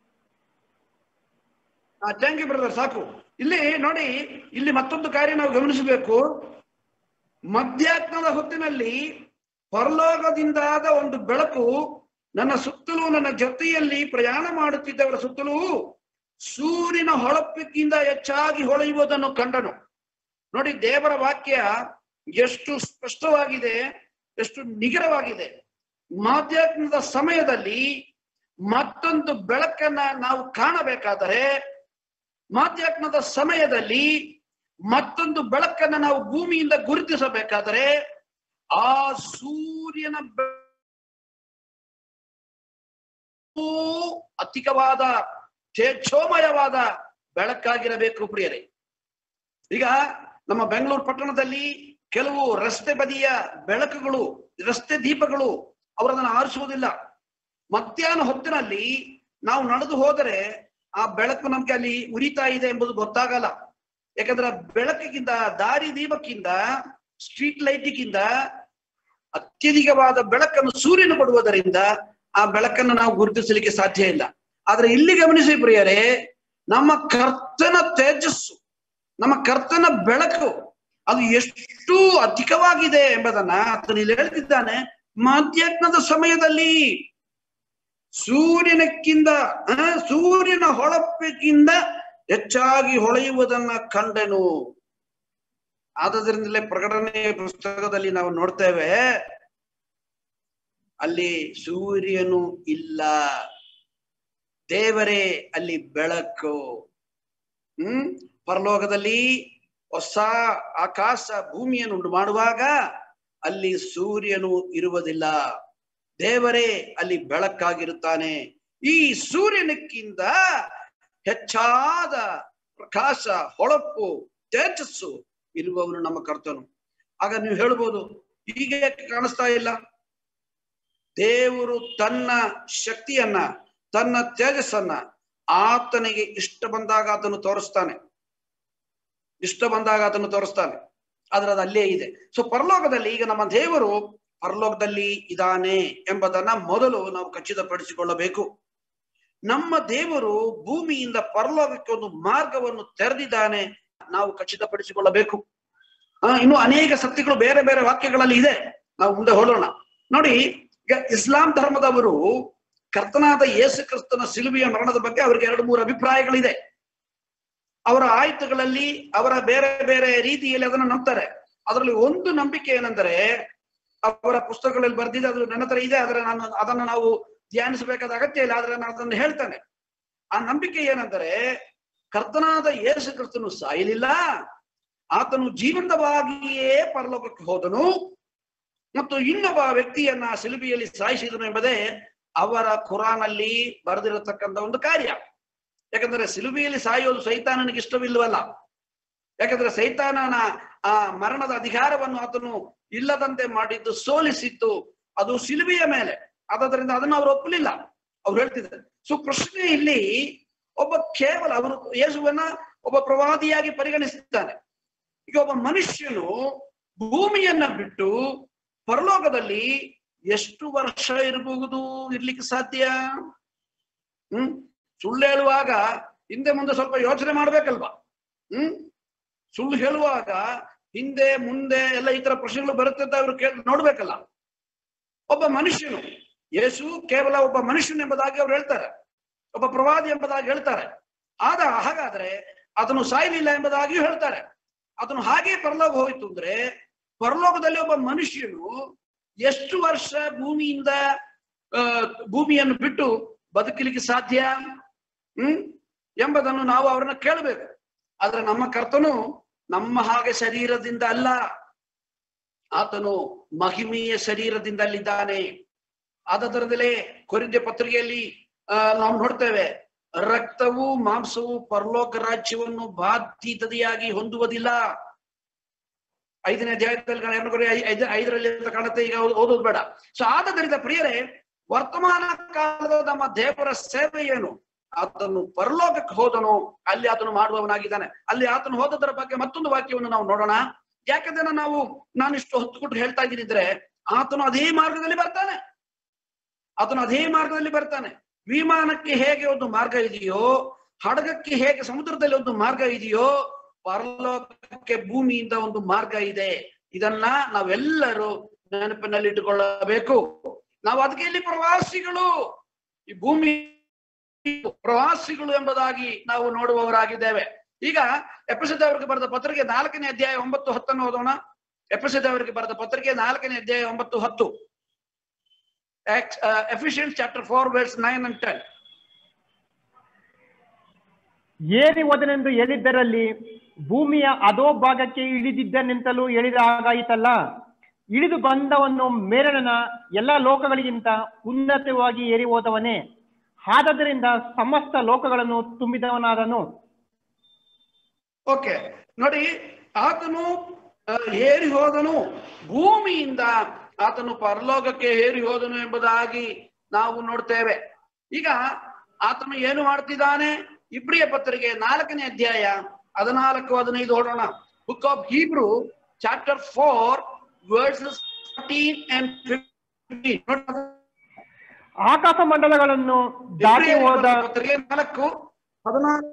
ಥ್ಯಾಂಕ್ ಯು ಬ್ರದರ್ ಸಾಕು ಇಲ್ಲಿ ನೋಡಿ ಇಲ್ಲಿ ಮತ್ತೊಂದು ಕಾರ್ಯ ನಾವು ಗಮನಿಸಬೇಕು ಮಧ್ಯಾಹ್ನದ ಹೊತ್ತಿನಲ್ಲಿ ಪರಲೋಕದಿಂದಾದ ಒಂದು ಬೆಳಕು ನನ್ನ ಸುತ್ತಲೂ ನನ್ನ ಜೊತೆಯಲ್ಲಿ ಪ್ರಯಾಣ ಮಾಡುತ್ತಿದ್ದವರ ಸುತ್ತಲೂ ಸೂರ್ಯನ ಹೊಳಪಿಗಿಂತ ಹೆಚ್ಚಾಗಿ ಹೊಳೆಯುವುದನ್ನು ಕಂಡನು ನೋಡಿ ದೇವರ ವಾಕ್ಯ ಎಷ್ಟು ಸ್ಪಷ್ಟವಾಗಿದೆ ಎಷ್ಟು ನಿಖರವಾಗಿದೆ ಮಾಧ್ಯಾತ್ಮದ ಸಮಯದಲ್ಲಿ ಮತ್ತೊಂದು ಬೆಳಕನ್ನ ನಾವು ಕಾಣಬೇಕಾದರೆ ಮಾಧ್ಯಾತ್ಮದ ಸಮಯದಲ್ಲಿ ಮತ್ತೊಂದು ಬೆಳಕನ್ನ ನಾವು ಭೂಮಿಯಿಂದ ಗುರುತಿಸಬೇಕಾದರೆ ಆ ಸೂರ್ಯನ ಬೆಳಕು ಅಧಿಕವಾದ ತೇಜೋಮಯವಾದ ಬೆಳಕಾಗಿರಬೇಕು ಪ್ರಿಯರೇ ಈಗ ನಮ್ಮ ಬೆಂಗಳೂರು ಪಟ್ಟಣದಲ್ಲಿ ಕೆಲವು ರಸ್ತೆ ಬದಿಯ ಬೆಳಕುಗಳು ರಸ್ತೆ ದೀಪಗಳು ಅವರದನ್ನು ಆರಿಸುವುದಿಲ್ಲ ಮಧ್ಯಾಹ್ನ ಹೊತ್ತಿನಲ್ಲಿ ನಾವು ನಡೆದು ಹೋದರೆ ಆ ಬೆಳಕು ನಮ್ಗೆ ಅಲ್ಲಿ ಉರಿತಾ ಇದೆ ಎಂಬುದು ಗೊತ್ತಾಗಲ್ಲ ಯಾಕಂದ್ರೆ ಬೆಳಕಿಗಿಂತ ದಾರಿ ದೀಪಕ್ಕಿಂತ ಸ್ಟ್ರೀಟ್ ಲೈಟಿಗಿಂತ ಅತ್ಯಧಿಕವಾದ ಬೆಳಕನ್ನು ಸೂರ್ಯನು ಕೊಡುವುದರಿಂದ ಆ ಬೆಳಕನ್ನು ನಾವು ಗುರುತಿಸಲಿಕ್ಕೆ ಸಾಧ್ಯ ಇಲ್ಲ ಆದ್ರೆ ಇಲ್ಲಿ ಗಮನಿಸಿ ಪ್ರಿಯರೇ ನಮ್ಮ ಕರ್ತನ ತೇಜಸ್ಸು ನಮ್ಮ ಕರ್ತನ ಬೆಳಕು ಅದು ಎಷ್ಟು ಅಧಿಕವಾಗಿದೆ ಎಂಬುದನ್ನ ಆತನು ಇಲ್ಲಿ ಹೇಳ್ತಿದ್ದಾನೆ ಮಧ್ಯಾಹ್ನದ ಸಮಯದಲ್ಲಿ ಸೂರ್ಯನಕ್ಕಿಂತ ಆ, ಸೂರ್ಯನ ಹೊಳಪಿಗಿಂತ ಹೆಚ್ಚಾಗಿ ಹೊಳೆಯುವುದನ್ನ ಕಂಡೆನು ಆದದ್ರಿಂದಲೇ ಪ್ರಕಟಣೆ ಪುಸ್ತಕದಲ್ಲಿ ನಾವು ನೋಡ್ತೇವೆ ಅಲ್ಲಿ ಸೂರ್ಯನು ಇಲ್ಲ ದೇವರೇ ಅಲ್ಲಿ ಬೆಳಕು ಹ್ಮ್ ಪರಲೋಕದಲ್ಲಿ ಹೊಸ ಆಕಾಶ ಭೂಮಿಯನ್ನು ಉಂಟು ಮಾಡುವಾಗ ಅಲ್ಲಿ ಸೂರ್ಯನು ಇರುವುದಿಲ್ಲ ದೇವರೇ ಅಲ್ಲಿ ಬೆಳಕಾಗಿರುತ್ತಾನೆ ಈ ಸೂರ್ಯನಕ್ಕಿಂತ ಹೆಚ್ಚಾದ ಪ್ರಕಾಶ ಹೊಳಪು ತೇಜಸ್ಸು ಇರುವವನು ನಮ್ಮ ಕರ್ತನು ಆಗ ನೀವು ಹೇಳ್ಬೋದು ಹೀಗೆ ಕಾಣಿಸ್ತಾ ಇಲ್ಲ ದೇವರು ತನ್ನ ಶಕ್ತಿಯನ್ನ ತನ್ನ ತೇಜಸ್ಸನ್ನ ಆತನಿಗೆ ಇಷ್ಟ ಬಂದಾಗ ಆತನು ತೋರಿಸ್ತಾನೆ ಇಷ್ಟ ಬಂದಾಗ ಆತನು ತೋರಿಸ್ತಾನೆ ಆದ್ರೆ ಅದು ಅಲ್ಲೇ ಇದೆ ಸೊ ಪರಲೋಕದಲ್ಲಿ ಈಗ ನಮ್ಮ ದೇವರು ಪರಲೋಕದಲ್ಲಿ ಇದ್ದಾನೆ ಎಂಬುದನ್ನ ಮೊದಲು ನಾವು ಖಚಿತಪಡಿಸಿಕೊಳ್ಳಬೇಕು ನಮ್ಮ ದೇವರು ಭೂಮಿಯಿಂದ ಪರಲೋಕಕ್ಕೆ ಒಂದು ಮಾರ್ಗವನ್ನು ತೆರೆದಿದ್ದಾನೆ ನಾವು ಖಚಿತಪಡಿಸಿಕೊಳ್ಳಬೇಕು ಆ, ಇನ್ನು ಅನೇಕ ಸತ್ಯಗಳು ಬೇರೆ ಬೇರೆ ವಾಕ್ಯಗಳಲ್ಲಿ ಇದೆ ನಾವು ಮುಂದೆ ಹೋಗೋಣ ನೋಡಿ ಈಗ ಇಸ್ಲಾಂ ಧರ್ಮದವರು ಕರ್ತನಾದ ಯೇಸು ಕ್ರಿಸ್ತನ ಸಿಲುಬೆಯ ಮರಣದ ಬಗ್ಗೆ ಅವರಿಗೆ ಎರಡು ಮೂರು ಅಭಿಪ್ರಾಯಗಳಿದೆ ಅವರ ಆಯ್ತುಗಳಲ್ಲಿ ಅವರ ಬೇರೆ ಬೇರೆ ರೀತಿಯಲ್ಲಿ ಅದನ್ನು ನಂಬ್ತಾರೆ ಅದರಲ್ಲಿ ಒಂದು ನಂಬಿಕೆ ಏನೆಂದರೆ ಅವರ ಪುಸ್ತಕಗಳಲ್ಲಿ ಬರ್ದಿದೆ ಅದು ನನ್ನ ಹತ್ರ ಇದೆ ಆದ್ರೆ ನಾನು ಅದನ್ನು ನಾವು ಧ್ಯಾನಿಸಬೇಕಾದ ಅಗತ್ಯ ಇಲ್ಲ ಆದ್ರೆ ನಾನು ಅದನ್ನು ಹೇಳ್ತೇನೆ ಆ ನಂಬಿಕೆ ಏನೆಂದರೆ ಕರ್ತನಾದ ಯೇಸು ಕ್ರಿಸ್ತನು ಸಾಯಲಿಲ್ಲ ಆತನು ಜೀವಂತವಾಗಿಯೇ ಪರಲೋಕಕ್ಕೆ ಹೋದನು ಮತ್ತು ಇನ್ನೊಬ್ಬ ವ್ಯಕ್ತಿಯನ್ನ ಸಿಲುಬೆಯಲ್ಲಿ ಸಾಯಿಸಿದನು ಎಂಬುದೇ ಅವರ ಖುರಾನಲ್ಲಿ ಬರೆದಿರತಕ್ಕಂತ ಒಂದು ಕಾರ್ಯ ಯಾಕಂದ್ರೆ ಸಿಲುಬೆಯಲ್ಲಿ ಸಾಯೋದು ಸೈತಾನನಿಗೆ ಇಷ್ಟವಿಲ್ಲವಲ್ಲ ಯಾಕಂದ್ರೆ ಸೈತಾನನ ಆ ಮರಣದ ಅಧಿಕಾರವನ್ನು ಆತನು ಇಲ್ಲದಂತೆ ಮಾಡಿದ್ದು ಸೋಲಿಸಿತ್ತು ಅದು ಸಿಲುಬೆಯ ಮೇಲೆ ಆದದರಿಂದ ಅದನ್ನು ಅವರು ಒಪ್ಪಲಿಲ್ಲ ಅವ್ರು ಹೇಳ್ತಿದ್ದಾರೆ ಸೊ ಕೃಷ್ಣ ಇಲ್ಲಿ ಒಬ್ಬ ಕೇವಲ ಅವನು ಯೇಸುವನ್ನ ಒಬ್ಬ ಪ್ರವಾದಿಯಾಗಿ ಪರಿಗಣಿಸಿದ್ದಾನೆ ಈಗ ಒಬ್ಬ ಮನುಷ್ಯನು ಭೂಮಿಯನ್ನ ಬಿಟ್ಟು ಪರಲೋಕದಲ್ಲಿ ಎಷ್ಟು ವರ್ಷ ಇರಬಹುದು ಇರ್ಲಿಕ್ಕೆ ಸಾಧ್ಯ ಹ್ಮ್ ಸುಳ್ಳು ಹೇಳುವಾಗ ಹಿಂದೆ ಮುಂದೆ ಸ್ವಲ್ಪ ಯೋಚನೆ ಮಾಡ್ಬೇಕಲ್ವಾ ಹ್ಮ್ ಸುಳ್ಳು ಹೇಳುವಾಗ ಹಿಂದೆ ಮುಂದೆ ಎಲ್ಲ ಈ ತರ ಪ್ರಶ್ನೆಗಳು ಬರುತ್ತೆ ಅಂತ ಅವ್ರು ಕೇಳಿ ನೋಡ್ಬೇಕಲ್ಲ ಒಬ್ಬ ಮನುಷ್ಯನು ಯೇಸು ಕೇವಲ ಒಬ್ಬ ಮನುಷ್ಯನು ಎಂಬುದಾಗಿ ಅವ್ರು ಹೇಳ್ತಾರೆ ಒಬ್ಬ ಪ್ರವಾದಿ ಎಂಬುದಾಗಿ ಹೇಳ್ತಾರೆ ಆದ ಹಾಗಾದ್ರೆ ಅದನ್ನು ಸಾಯಲಿಲ್ಲ ಎಂಬುದಾಗಿಯೂ ಹೇಳ್ತಾರೆ ಅದನ್ನು ಹಾಗೆ ಪರಲೋಕ ಹೋಯಿತು ಅಂದ್ರೆ ಪರಲೋಕದಲ್ಲಿ ಒಬ್ಬ ಮನುಷ್ಯನು ಎಷ್ಟು ವರ್ಷ ಭೂಮಿಯಿಂದ ಆ ಭೂಮಿಯನ್ನು ಬಿಟ್ಟು ಬದುಕಲಿಕ್ಕೆ ಸಾಧ್ಯ ಹ್ಮ್ ಎಂಬುದನ್ನು ನಾವು ಅವ್ರನ್ನ ಕೇಳಬೇಕು ಆದ್ರೆ ನಮ್ಮ ಕರ್ತನು ನಮ್ಮ ಹಾಗೆ ಶರೀರದಿಂದ ಅಲ್ಲ ಆತನು ಮಹಿಮೆಯ ಶರೀರದಿಂದ ಅಲ್ಲಿದ್ದಾನೆ ಆದದರದಲ್ಲೇ ಕೊರಿಂದ್ಯ ಪತ್ರಿಕೆಯಲ್ಲಿ ಆ ನಾವು ನೋಡ್ತೇವೆ ರಕ್ತವು ಮಾಂಸವು ಪರಲೋಕ ರಾಜ್ಯವನ್ನು ಬಾಧ್ಯತೆಯಾಗಿ ಹೊಂದುವುದಿಲ್ಲ ಐದನೇ ಅಧ್ಯಾಯದಲ್ಲಿ ಕಾಣ- ಎರಡನೇ ಕೊರಿಂಥ್ಯ ಐ- ಐದ- ಐದರಲ್ಲಿ ಅಂತ ಕಾಣುತ್ತೆ ಈಗ ಓದ್- ಓದೋದು ಬೇಡ ಸೊ ಆದದರಿಂದ ಪ್ರಿಯರೇ ವರ್ತಮಾನ ಕಾಲದ ನಮ್ಮ ದೇವರ ಸೇವೆ ಏನು ಆತನು ಪರಲೋಕಕ್ಕೆ ಹೋದನು ಅಲ್ಲಿ ಆತನು ಮಾಡುವವನಾಗಿದ್ದಾನೆ ಅಲ್ಲಿ ಆತನು ಹೋದದರ ಬಗ್ಗೆ ಮತ್ತೊಂದು ವಾಕ್ಯವನ್ನು ನಾವು ನೋಡೋಣ ಯಾಕಂದ್ರೆ ನಾವು ನಾನು ಇಷ್ಟು ಹೊತ್ತು ಕೊಟ್ಟು ಹೇಳ್ತಾ ಇದ್ದೀನಿ ಇದ್ರೆ ಆತನು ಅದೇ ಮಾರ್ಗದಲ್ಲಿ ಬರ್ತಾನೆ ಆತನು ಅದೇ ಮಾರ್ಗದಲ್ಲಿ ಬರ್ತಾನೆ ವಿಮಾನಕ್ಕೆ ಹೇಗೆ ಒಂದು ಮಾರ್ಗ ಇದೆಯೋ ಹಡಗಕ್ಕೆ ಹೇಗೆ ಸಮುದ್ರದಲ್ಲಿ ಒಂದು ಮಾರ್ಗ ಇದೆಯೋ ಪರಲೋಕಕ್ಕೆ ಭೂಮಿಯಿಂದ ಒಂದು ಮಾರ್ಗ ಇದೆ ಇದನ್ನ ನಾವೆಲ್ಲರೂ ನೆನಪಿನಲ್ಲಿ ಇಟ್ಟುಕೊಳ್ಳಬೇಕು ನಾವು ಅದಕ್ಕೆ ಇಲ್ಲಿ ಪ್ರವಾಸಿಗಳು ಈ ಭೂಮಿ ಪ್ರವಾಸಿಗಳು ಎಂಬುದಾಗಿ ನಾವು ನೋಡುವವರಾಗಿದ್ದೇವೆ ಈಗ ಎಪಿಸದವರಿಗೆ ಬರೆದ ಪತ್ರಿಕೆ ನಾಲ್ಕನೇ ಅಧ್ಯಾಯ ಒಂಬತ್ತು ಹತ್ತನ್ನು ಓದೋಣ ಎಪಿಸದವರಿಗೆ ಬರೆದ ಪತ್ರಿಕೆ ನಾಲ್ಕನೇ ಅಧ್ಯಾಯ ಒಂಬತ್ತು ಹತ್ತು Ephesians chapter four verse nine and ten ಏರಿ ಹೋದನೆಂದು ಹೇಳಿದ್ದರಲ್ಲಿ ಭೂಮಿಯ ಅದೋ ಭಾಗಕ್ಕೆ ಇಳಿದಿದ್ದನೆಂತಲೂ ಹೇಳಿದ ಹಾಗಾಯಿತಲ್ಲ ಇಳಿದು ಬಂದವನು ಮೇರನ ಎಲ್ಲ ಲೋಕಗಳಿಗಿಂತ ಉನ್ನತವಾಗಿ ಏರಿ ಹೋದವನೇ ಆದದರಿಂದ ಸಮಸ್ತ ಲೋಕಗಳನ್ನು ತುಂಬಿದವನಾದನು ಓಕೆ ನೋಡಿ ಆತನು ಆ, ಏರಿ ಹೋದನು ಭೂಮಿಯಿಂದ ಆತನು ಪರಲೋಕಕ್ಕೆ ಏರಿ ಹೋದನು ಎಂಬುದಾಗಿ ನಾವು ನೋಡ್ತೇವೆ ಈಗ ಆತನು ಏನು ಮಾಡ್ತಿದ್ದಾನೆ ಇಬ್ರಿಯ ಪತ್ರಿಕೆ ನಾಲ್ಕನೇ ಅಧ್ಯಾಯ ಹದಿನಾಲ್ಕು ಹದಿನೈದು ಓಡೋಣ book of Hebrews chapter four verses fourteen and fifteen ಆಕಾಶ ಮಂಡಲಗಳನ್ನು ದಾಟಿ ಹೋದ ಪತ್ರಿಕೆ ನಾಲ್ಕು ಹದಿನಾಲ್ಕು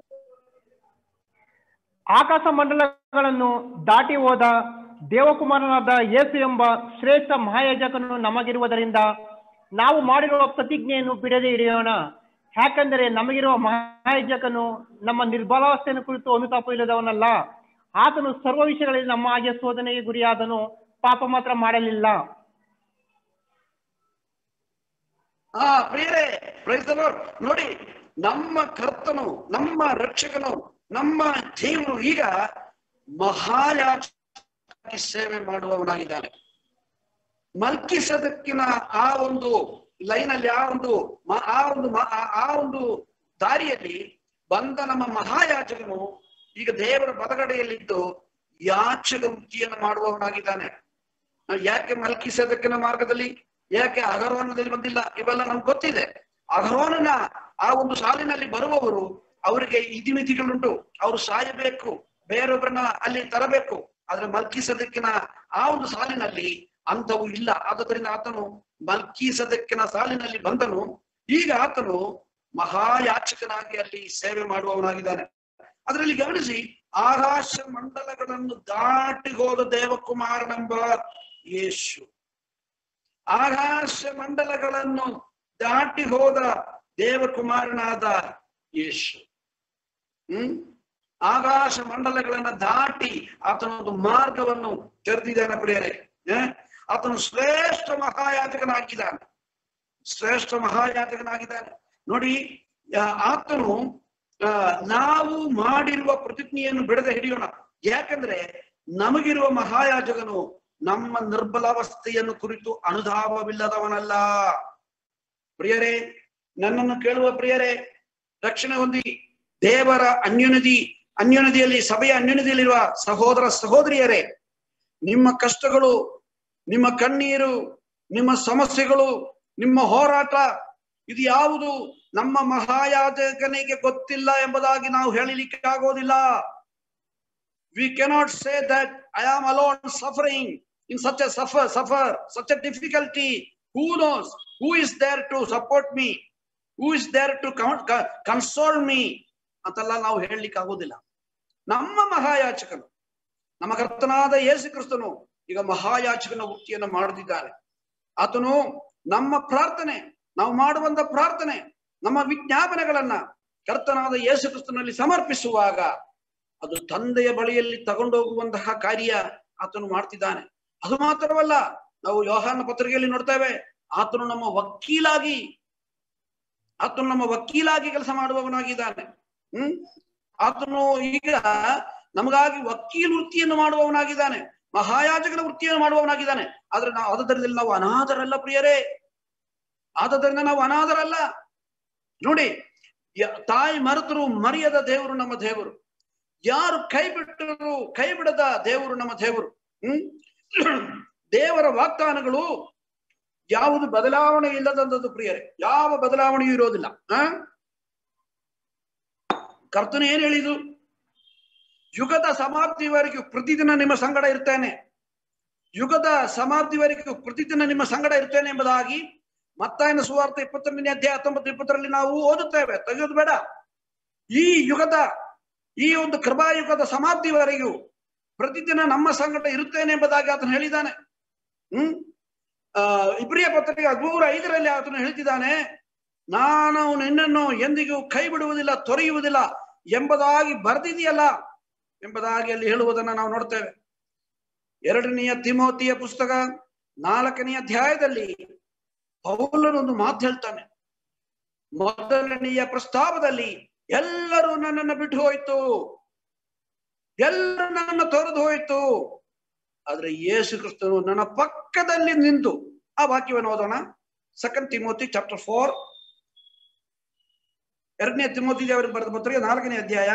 ಆಕಾಶ ಮಂಡಲಗಳನ್ನು ದಾಟಿ ಹೋದ ದೇವಕುಮಾರನಾದ ಯೇಸು ಎಂಬ ಶ್ರೇಷ್ಠ ಮಹಾಯಾಜಕನು ನಮಗಿರುವುದರಿಂದ ನಾವು ಮಾಡಿರುವ ಪ್ರತಿಜ್ಞೆಯನ್ನು ಬಿಡದೆ ಹಿಡಿಯೋಣ ಯಾಕಂದರೆ ನಮಗಿರುವ ಮಹಾಯಾಜಕನು ನಮ್ಮ ನಿರ್ಬಲಾವಸ್ಥೆಯನ್ನು ಕುರಿತು ಅನುತಾಪ ಇಲ್ಲದವನಲ್ಲ ಆತನು ಸರ್ವ ವಿಷಯಗಳಲ್ಲಿ ನಮ್ಮ ಹಾಗೆ ಶೋಧನೆಗೆ ಗುರಿಯಾದನು ಪಾಪ ಮಾತ್ರ ಮಾಡಲಿಲ್ಲ ಆ ಪ್ರಿಯರೇ ಪ್ರೈಸ್ ದ ಲಾರ್ಡ್. ನೋಡಿ ನಮ್ಮ ಕರ್ತನು ನಮ್ಮ ರಕ್ಷಕನು ನಮ್ಮ ದೇವರು ಈಗ ಮಹಾಯಾಜಕಿ ಸೇವೆ ಮಾಡುವವನಾಗಿದ್ದಾನೆ ಮಲ್ಕಿಸದಕ್ಕಿನ ಆ ಒಂದು ಲೈನ್ ಅಲ್ಲಿ ಆ ಒಂದು ಮ- ಆ ಒಂದು ಮ- ಆ- ಆ ಒಂದು ದಾರಿಯಲ್ಲಿ ಬಂದ ನಮ್ಮ ಮಹಾಯಾಜಕನು ಈಗ ದೇವರ ಬಲಗಡೆಯಲ್ಲಿದ್ದು ಯಾಚಕ ವೃತ್ತಿಯನ್ನು ಮಾಡುವವನಾಗಿದ್ದಾನೆ ನಾವು ಯಾಕೆ ಮಲ್ಕಿಸದಕ್ಕಿನ ಮಾರ್ಗದಲ್ಲಿ ಯಾಕೆ ಅಗರೋನದಲ್ಲಿ ಬಂದಿಲ್ಲ ಇವೆಲ್ಲ ನಮ್ಗೆ ಗೊತ್ತಿದೆ ಅಗರೋನನ ಆ ಒಂದು ಸಾಲಿನಲ್ಲಿ ಬರುವವರು ಅವರಿಗೆ ಇತಿಮಿತಿಗಳುಂಟು ಅವರು ಸಾಯಬೇಕು ಬೇರೊಬ್ಬರನ್ನ ಅಲ್ಲಿ ತರಬೇಕು ಆದ್ರೆ ಮಲ್ಕಿಸದಕ್ಕಿನ ಆ ಒಂದು ಸಾಲಿನಲ್ಲಿ ಅಂಥವು ಇಲ್ಲ ಆದುದರಿಂದ ಆತನು ಮಲ್ಕಿಸದಕ್ಕಿನ ಸಾಲಿನಲ್ಲಿ ಬಂದನು ಈಗ ಆತನು ಮಹಾಯಾಚಕನಾಗಿ ಅಲ್ಲಿ ಸೇವೆ ಮಾಡುವವನಾಗಿದ್ದಾನೆ ಅದರಲ್ಲಿ ಗಮನಿಸಿ ಆಕಾಶ ಮಂಡಲಗಳನ್ನು ದಾಟಿ ಹೋದ ದೇವಕುಮಾರನೆಂಬ ಯೇಸು ಆಕಾಶ ಮಂಡಲಗಳನ್ನು ದಾಟಿ ಹೋದ ದೇವಕುಮಾರನಾದ ಯೇಸು ಹ್ಮ್ ಆಕಾಶ ಮಂಡಲಗಳನ್ನ ದಾಟಿ ಆತನೊಂದು ಮಾರ್ಗವನ್ನು ತೆರೆದಿದ್ದಾನೆ ಪ್ರಿಯರೇ ಏ? ಆತನು ಶ್ರೇಷ್ಠ ಮಹಾಯಾಜಕನಾಗಿದ್ದಾನೆ ಶ್ರೇಷ್ಠ ಮಹಾಯಾಜಕನಾಗಿದ್ದಾನೆ ನೋಡಿ ಆ, ಆತನು ಆ, ನಾವು ಮಾಡಿರುವ ಪ್ರತಿಜ್ಞೆಯನ್ನು ಬಿಡದೆ ಹಿಡಿಯೋಣ ಯಾಕಂದ್ರೆ ನಮಗಿರುವ ಮಹಾಯಾಜಕನು ನಮ್ಮ ನಿರ್ಬಲಾವಸ್ಥೆಯನ್ನು ಕುರಿತು ಅನುಧಾವವಿಲ್ಲದವನಲ್ಲ ಪ್ರಿಯರೇ ನನ್ನನ್ನು ಕೇಳುವ ಪ್ರಿಯರೇ ರಕ್ಷಣೆ ಹೊಂದಿ ದೇವರ ಅನ್ಯೋನದಿ ಅನ್ಯೋನದಿಯಲ್ಲಿ ಸಭೆಯ ಅನ್ಯೋನದಿಯಲ್ಲಿರುವ ಸಹೋದರ ಸಹೋದರಿಯರೇ ನಿಮ್ಮ ಕಷ್ಟಗಳು ನಿಮ್ಮ ಕಣ್ಣೀರು ನಿಮ್ಮ ಸಮಸ್ಯೆಗಳು ನಿಮ್ಮ ಹೋರಾಟ ಇದು ಯಾವುದು ನಮ್ಮ ಮಹಾಯಾಜಕನಿಗೆ ಗೊತ್ತಿಲ್ಲ ಎಂಬುದಾಗಿ ನಾವು ಹೇಳಲಿಕ್ಕೆ ಆಗೋದಿಲ್ಲ we cannot say that I am alone suffering in such a suffer suffer such a difficulty who knows who is there to support me who is there to console me ಅಂತೆಲ್ಲ ನಾವು ಹೇಳಲಿಕ್ಕೆ ಆಗೋದಿಲ್ಲ ನಮ್ಮ ಮಹಾಯಾಚಕನು ನಮ್ಮ ಕರ್ತನಾದ ಯೇಸು ಕ್ರಿಸ್ತನು ಈಗ ಮಹಾಯಾಚಕನ ವೃತ್ತಿಯನ್ನು ಮಾಡುತ್ತಿದ್ದಾನೆ ಆತನು ನಮ್ಮ ಪ್ರಾರ್ಥನೆ ನಾವು ಮಾಡುವಂತ ಪ್ರಾರ್ಥನೆ ನಮ್ಮ ವಿಜ್ಞಾಪನೆಗಳನ್ನ ಕರ್ತನಾದ ಯೇಸು ಕ್ರಿಸ್ತನಲ್ಲಿ ಸಮರ್ಪಿಸುವಾಗ ಅದು ತಂದೆಯ ಬಳಿಯಲ್ಲಿ ತಗೊಂಡೋಗುವಂತಹ ಕಾರ್ಯ ಆತನು ಮಾಡ್ತಿದ್ದಾನೆ ಅದು ಮಾತ್ರವಲ್ಲ ನಾವು ಯೋಹಾನ ಪತ್ರಿಕೆಯಲ್ಲಿ ನೋಡ್ತೇವೆ ಆತನು ನಮ್ಮ ವಕೀಲಾಗಿ ಆತನು ನಮ್ಮ ವಕೀಲಾಗಿ ಕೆಲಸ ಮಾಡುವವನಾಗಿದ್ದಾನೆ ಹ್ಮ್ ಆತನು ಈಗ ನಮಗಾಗಿ ವಕೀಲ್ ವೃತ್ತಿಯನ್ನು ಮಾಡುವವನಾಗಿದ್ದಾನೆ ಮಹಾಯಾಜಕನ ವೃತ್ತಿಯನ್ನು ಮಾಡುವವನಾಗಿದ್ದಾನೆ ಆದ್ರೆ ನಾವು ಆದದರಲ್ಲಿ ನಾವು ಅನಾಥರಲ್ಲ ಪ್ರಿಯರೇ ಆದದರಿಂದ ನಾವು ಅನಾಥರಲ್ಲ ನೋಡಿ ಯ- ತಾಯಿ ಮರೆತರು ಮರೆಯದ ದೇವರು ನಮ್ಮ ದೇವರು ಯಾರು ಕೈ ಬಿಟ್ಟರು ಕೈ ಬಿಡದ ದೇವರು ನಮ್ಮ ದೇವರು ಹ್ಮ್ ದೇವರ ವಾಗ್ದಾನಗಳು ಯಾವುದು ಬದಲಾವಣೆ ಇಲ್ಲದಂಥದ್ದು ಪ್ರಿಯರೇ ಯಾವ ಬದಲಾವಣೆಯೂ ಇರೋದಿಲ್ಲ ಆ ಕರ್ತನು ಏನ್ ಹೇಳಿದು ಯುಗದ ಸಮಾಪ್ತಿವರೆಗೂ ಪ್ರತಿದಿನ ನಿಮ್ಮ ಸಂಗಡ ಇರ್ತೇನೆ ಯುಗದ ಸಮಾಪ್ತಿವರೆಗೂ ಪ್ರತಿದಿನ ನಿಮ್ಮ ಸಂಗಡ ಇರ್ತೇನೆ ಎಂಬುದಾಗಿ ಮತ್ತಾಯನ ಸುವಾರ್ತೆ ಇಪ್ಪತ್ತೊಂದನೇ ಅಧ್ಯಾಯ ಹತ್ತೊಂಬತ್ತು ಇಪ್ಪತ್ತರಲ್ಲಿ ನಾವು ಓದುತ್ತೇವೆ ತೆಗೆಯೋದು ಬೇಡ ಈ ಯುಗದ ಈ ಒಂದು ಕೃಪಾಯುಗದ ಸಮಾಪ್ತಿವರೆಗೂ ಪ್ರತಿದಿನ ನಮ್ಮ ಸಂಗಡ ಇರುತ್ತೇನೆ ಎಂಬುದಾಗಿ ಆತನು ಹೇಳಿದ್ದಾನೆ ಹ್ಮ್ ಆ ಇಬ್ರಿಯ ಪತ್ರಿಕೆ ಹದಿಮೂರ ಐದರಲ್ಲಿ ಆತನು ಹೇಳ್ತಿದ್ದಾನೆ ನಾನು ನಿನ್ನನ್ನು ಎಂದಿಗೂ ಕೈ ಬಿಡುವುದಿಲ್ಲ ತೊರೆಯುವುದಿಲ್ಲ ಎಂಬುದಾಗಿ ಬರೆದಿದೆಯಲ್ಲ ಎಂಬುದಾಗಿ ಅಲ್ಲಿ ಹೇಳುವುದನ್ನ ನಾವು ನೋಡ್ತೇವೆ ಎರಡನೆಯ ತಿಮೋತಿಯ ಪುಸ್ತಕ ನಾಲ್ಕನೆಯ ಅಧ್ಯಾಯದಲ್ಲಿ ಪೌಲನೊಂದು ಮಾತು ಹೇಳ್ತಾನೆ ಮೊದಲನೆಯ ಪ್ರಸ್ತಾವದಲ್ಲಿ ಎಲ್ಲರೂ ನನ್ನನ್ನು ಬಿಟ್ಟು ಹೋಯ್ತು ಎಲ್ಲರೂ ನನ್ನನ್ನು ತೊರೆದು ಹೋಯ್ತು ಆದ್ರೆ ಯೇಸು ಕ್ರಿಸ್ತನು ನನ್ನ ಪಕ್ಕದಲ್ಲಿ ನಿಂತು ಆ ವಾಕ್ಯವನ್ನು ಓದೋಣ ಸೆಕೆಂಡ್ ತಿಮೋತಿ ಚಾಪ್ಟರ್ ಫೋರ್ ಎರಡನೇ ತಿಮೋತಿ ಅವರಿಗೆ ಬರೆದ ಪತ್ರಿಕೆ ನಾಲ್ಕನೇ ಅಧ್ಯಾಯ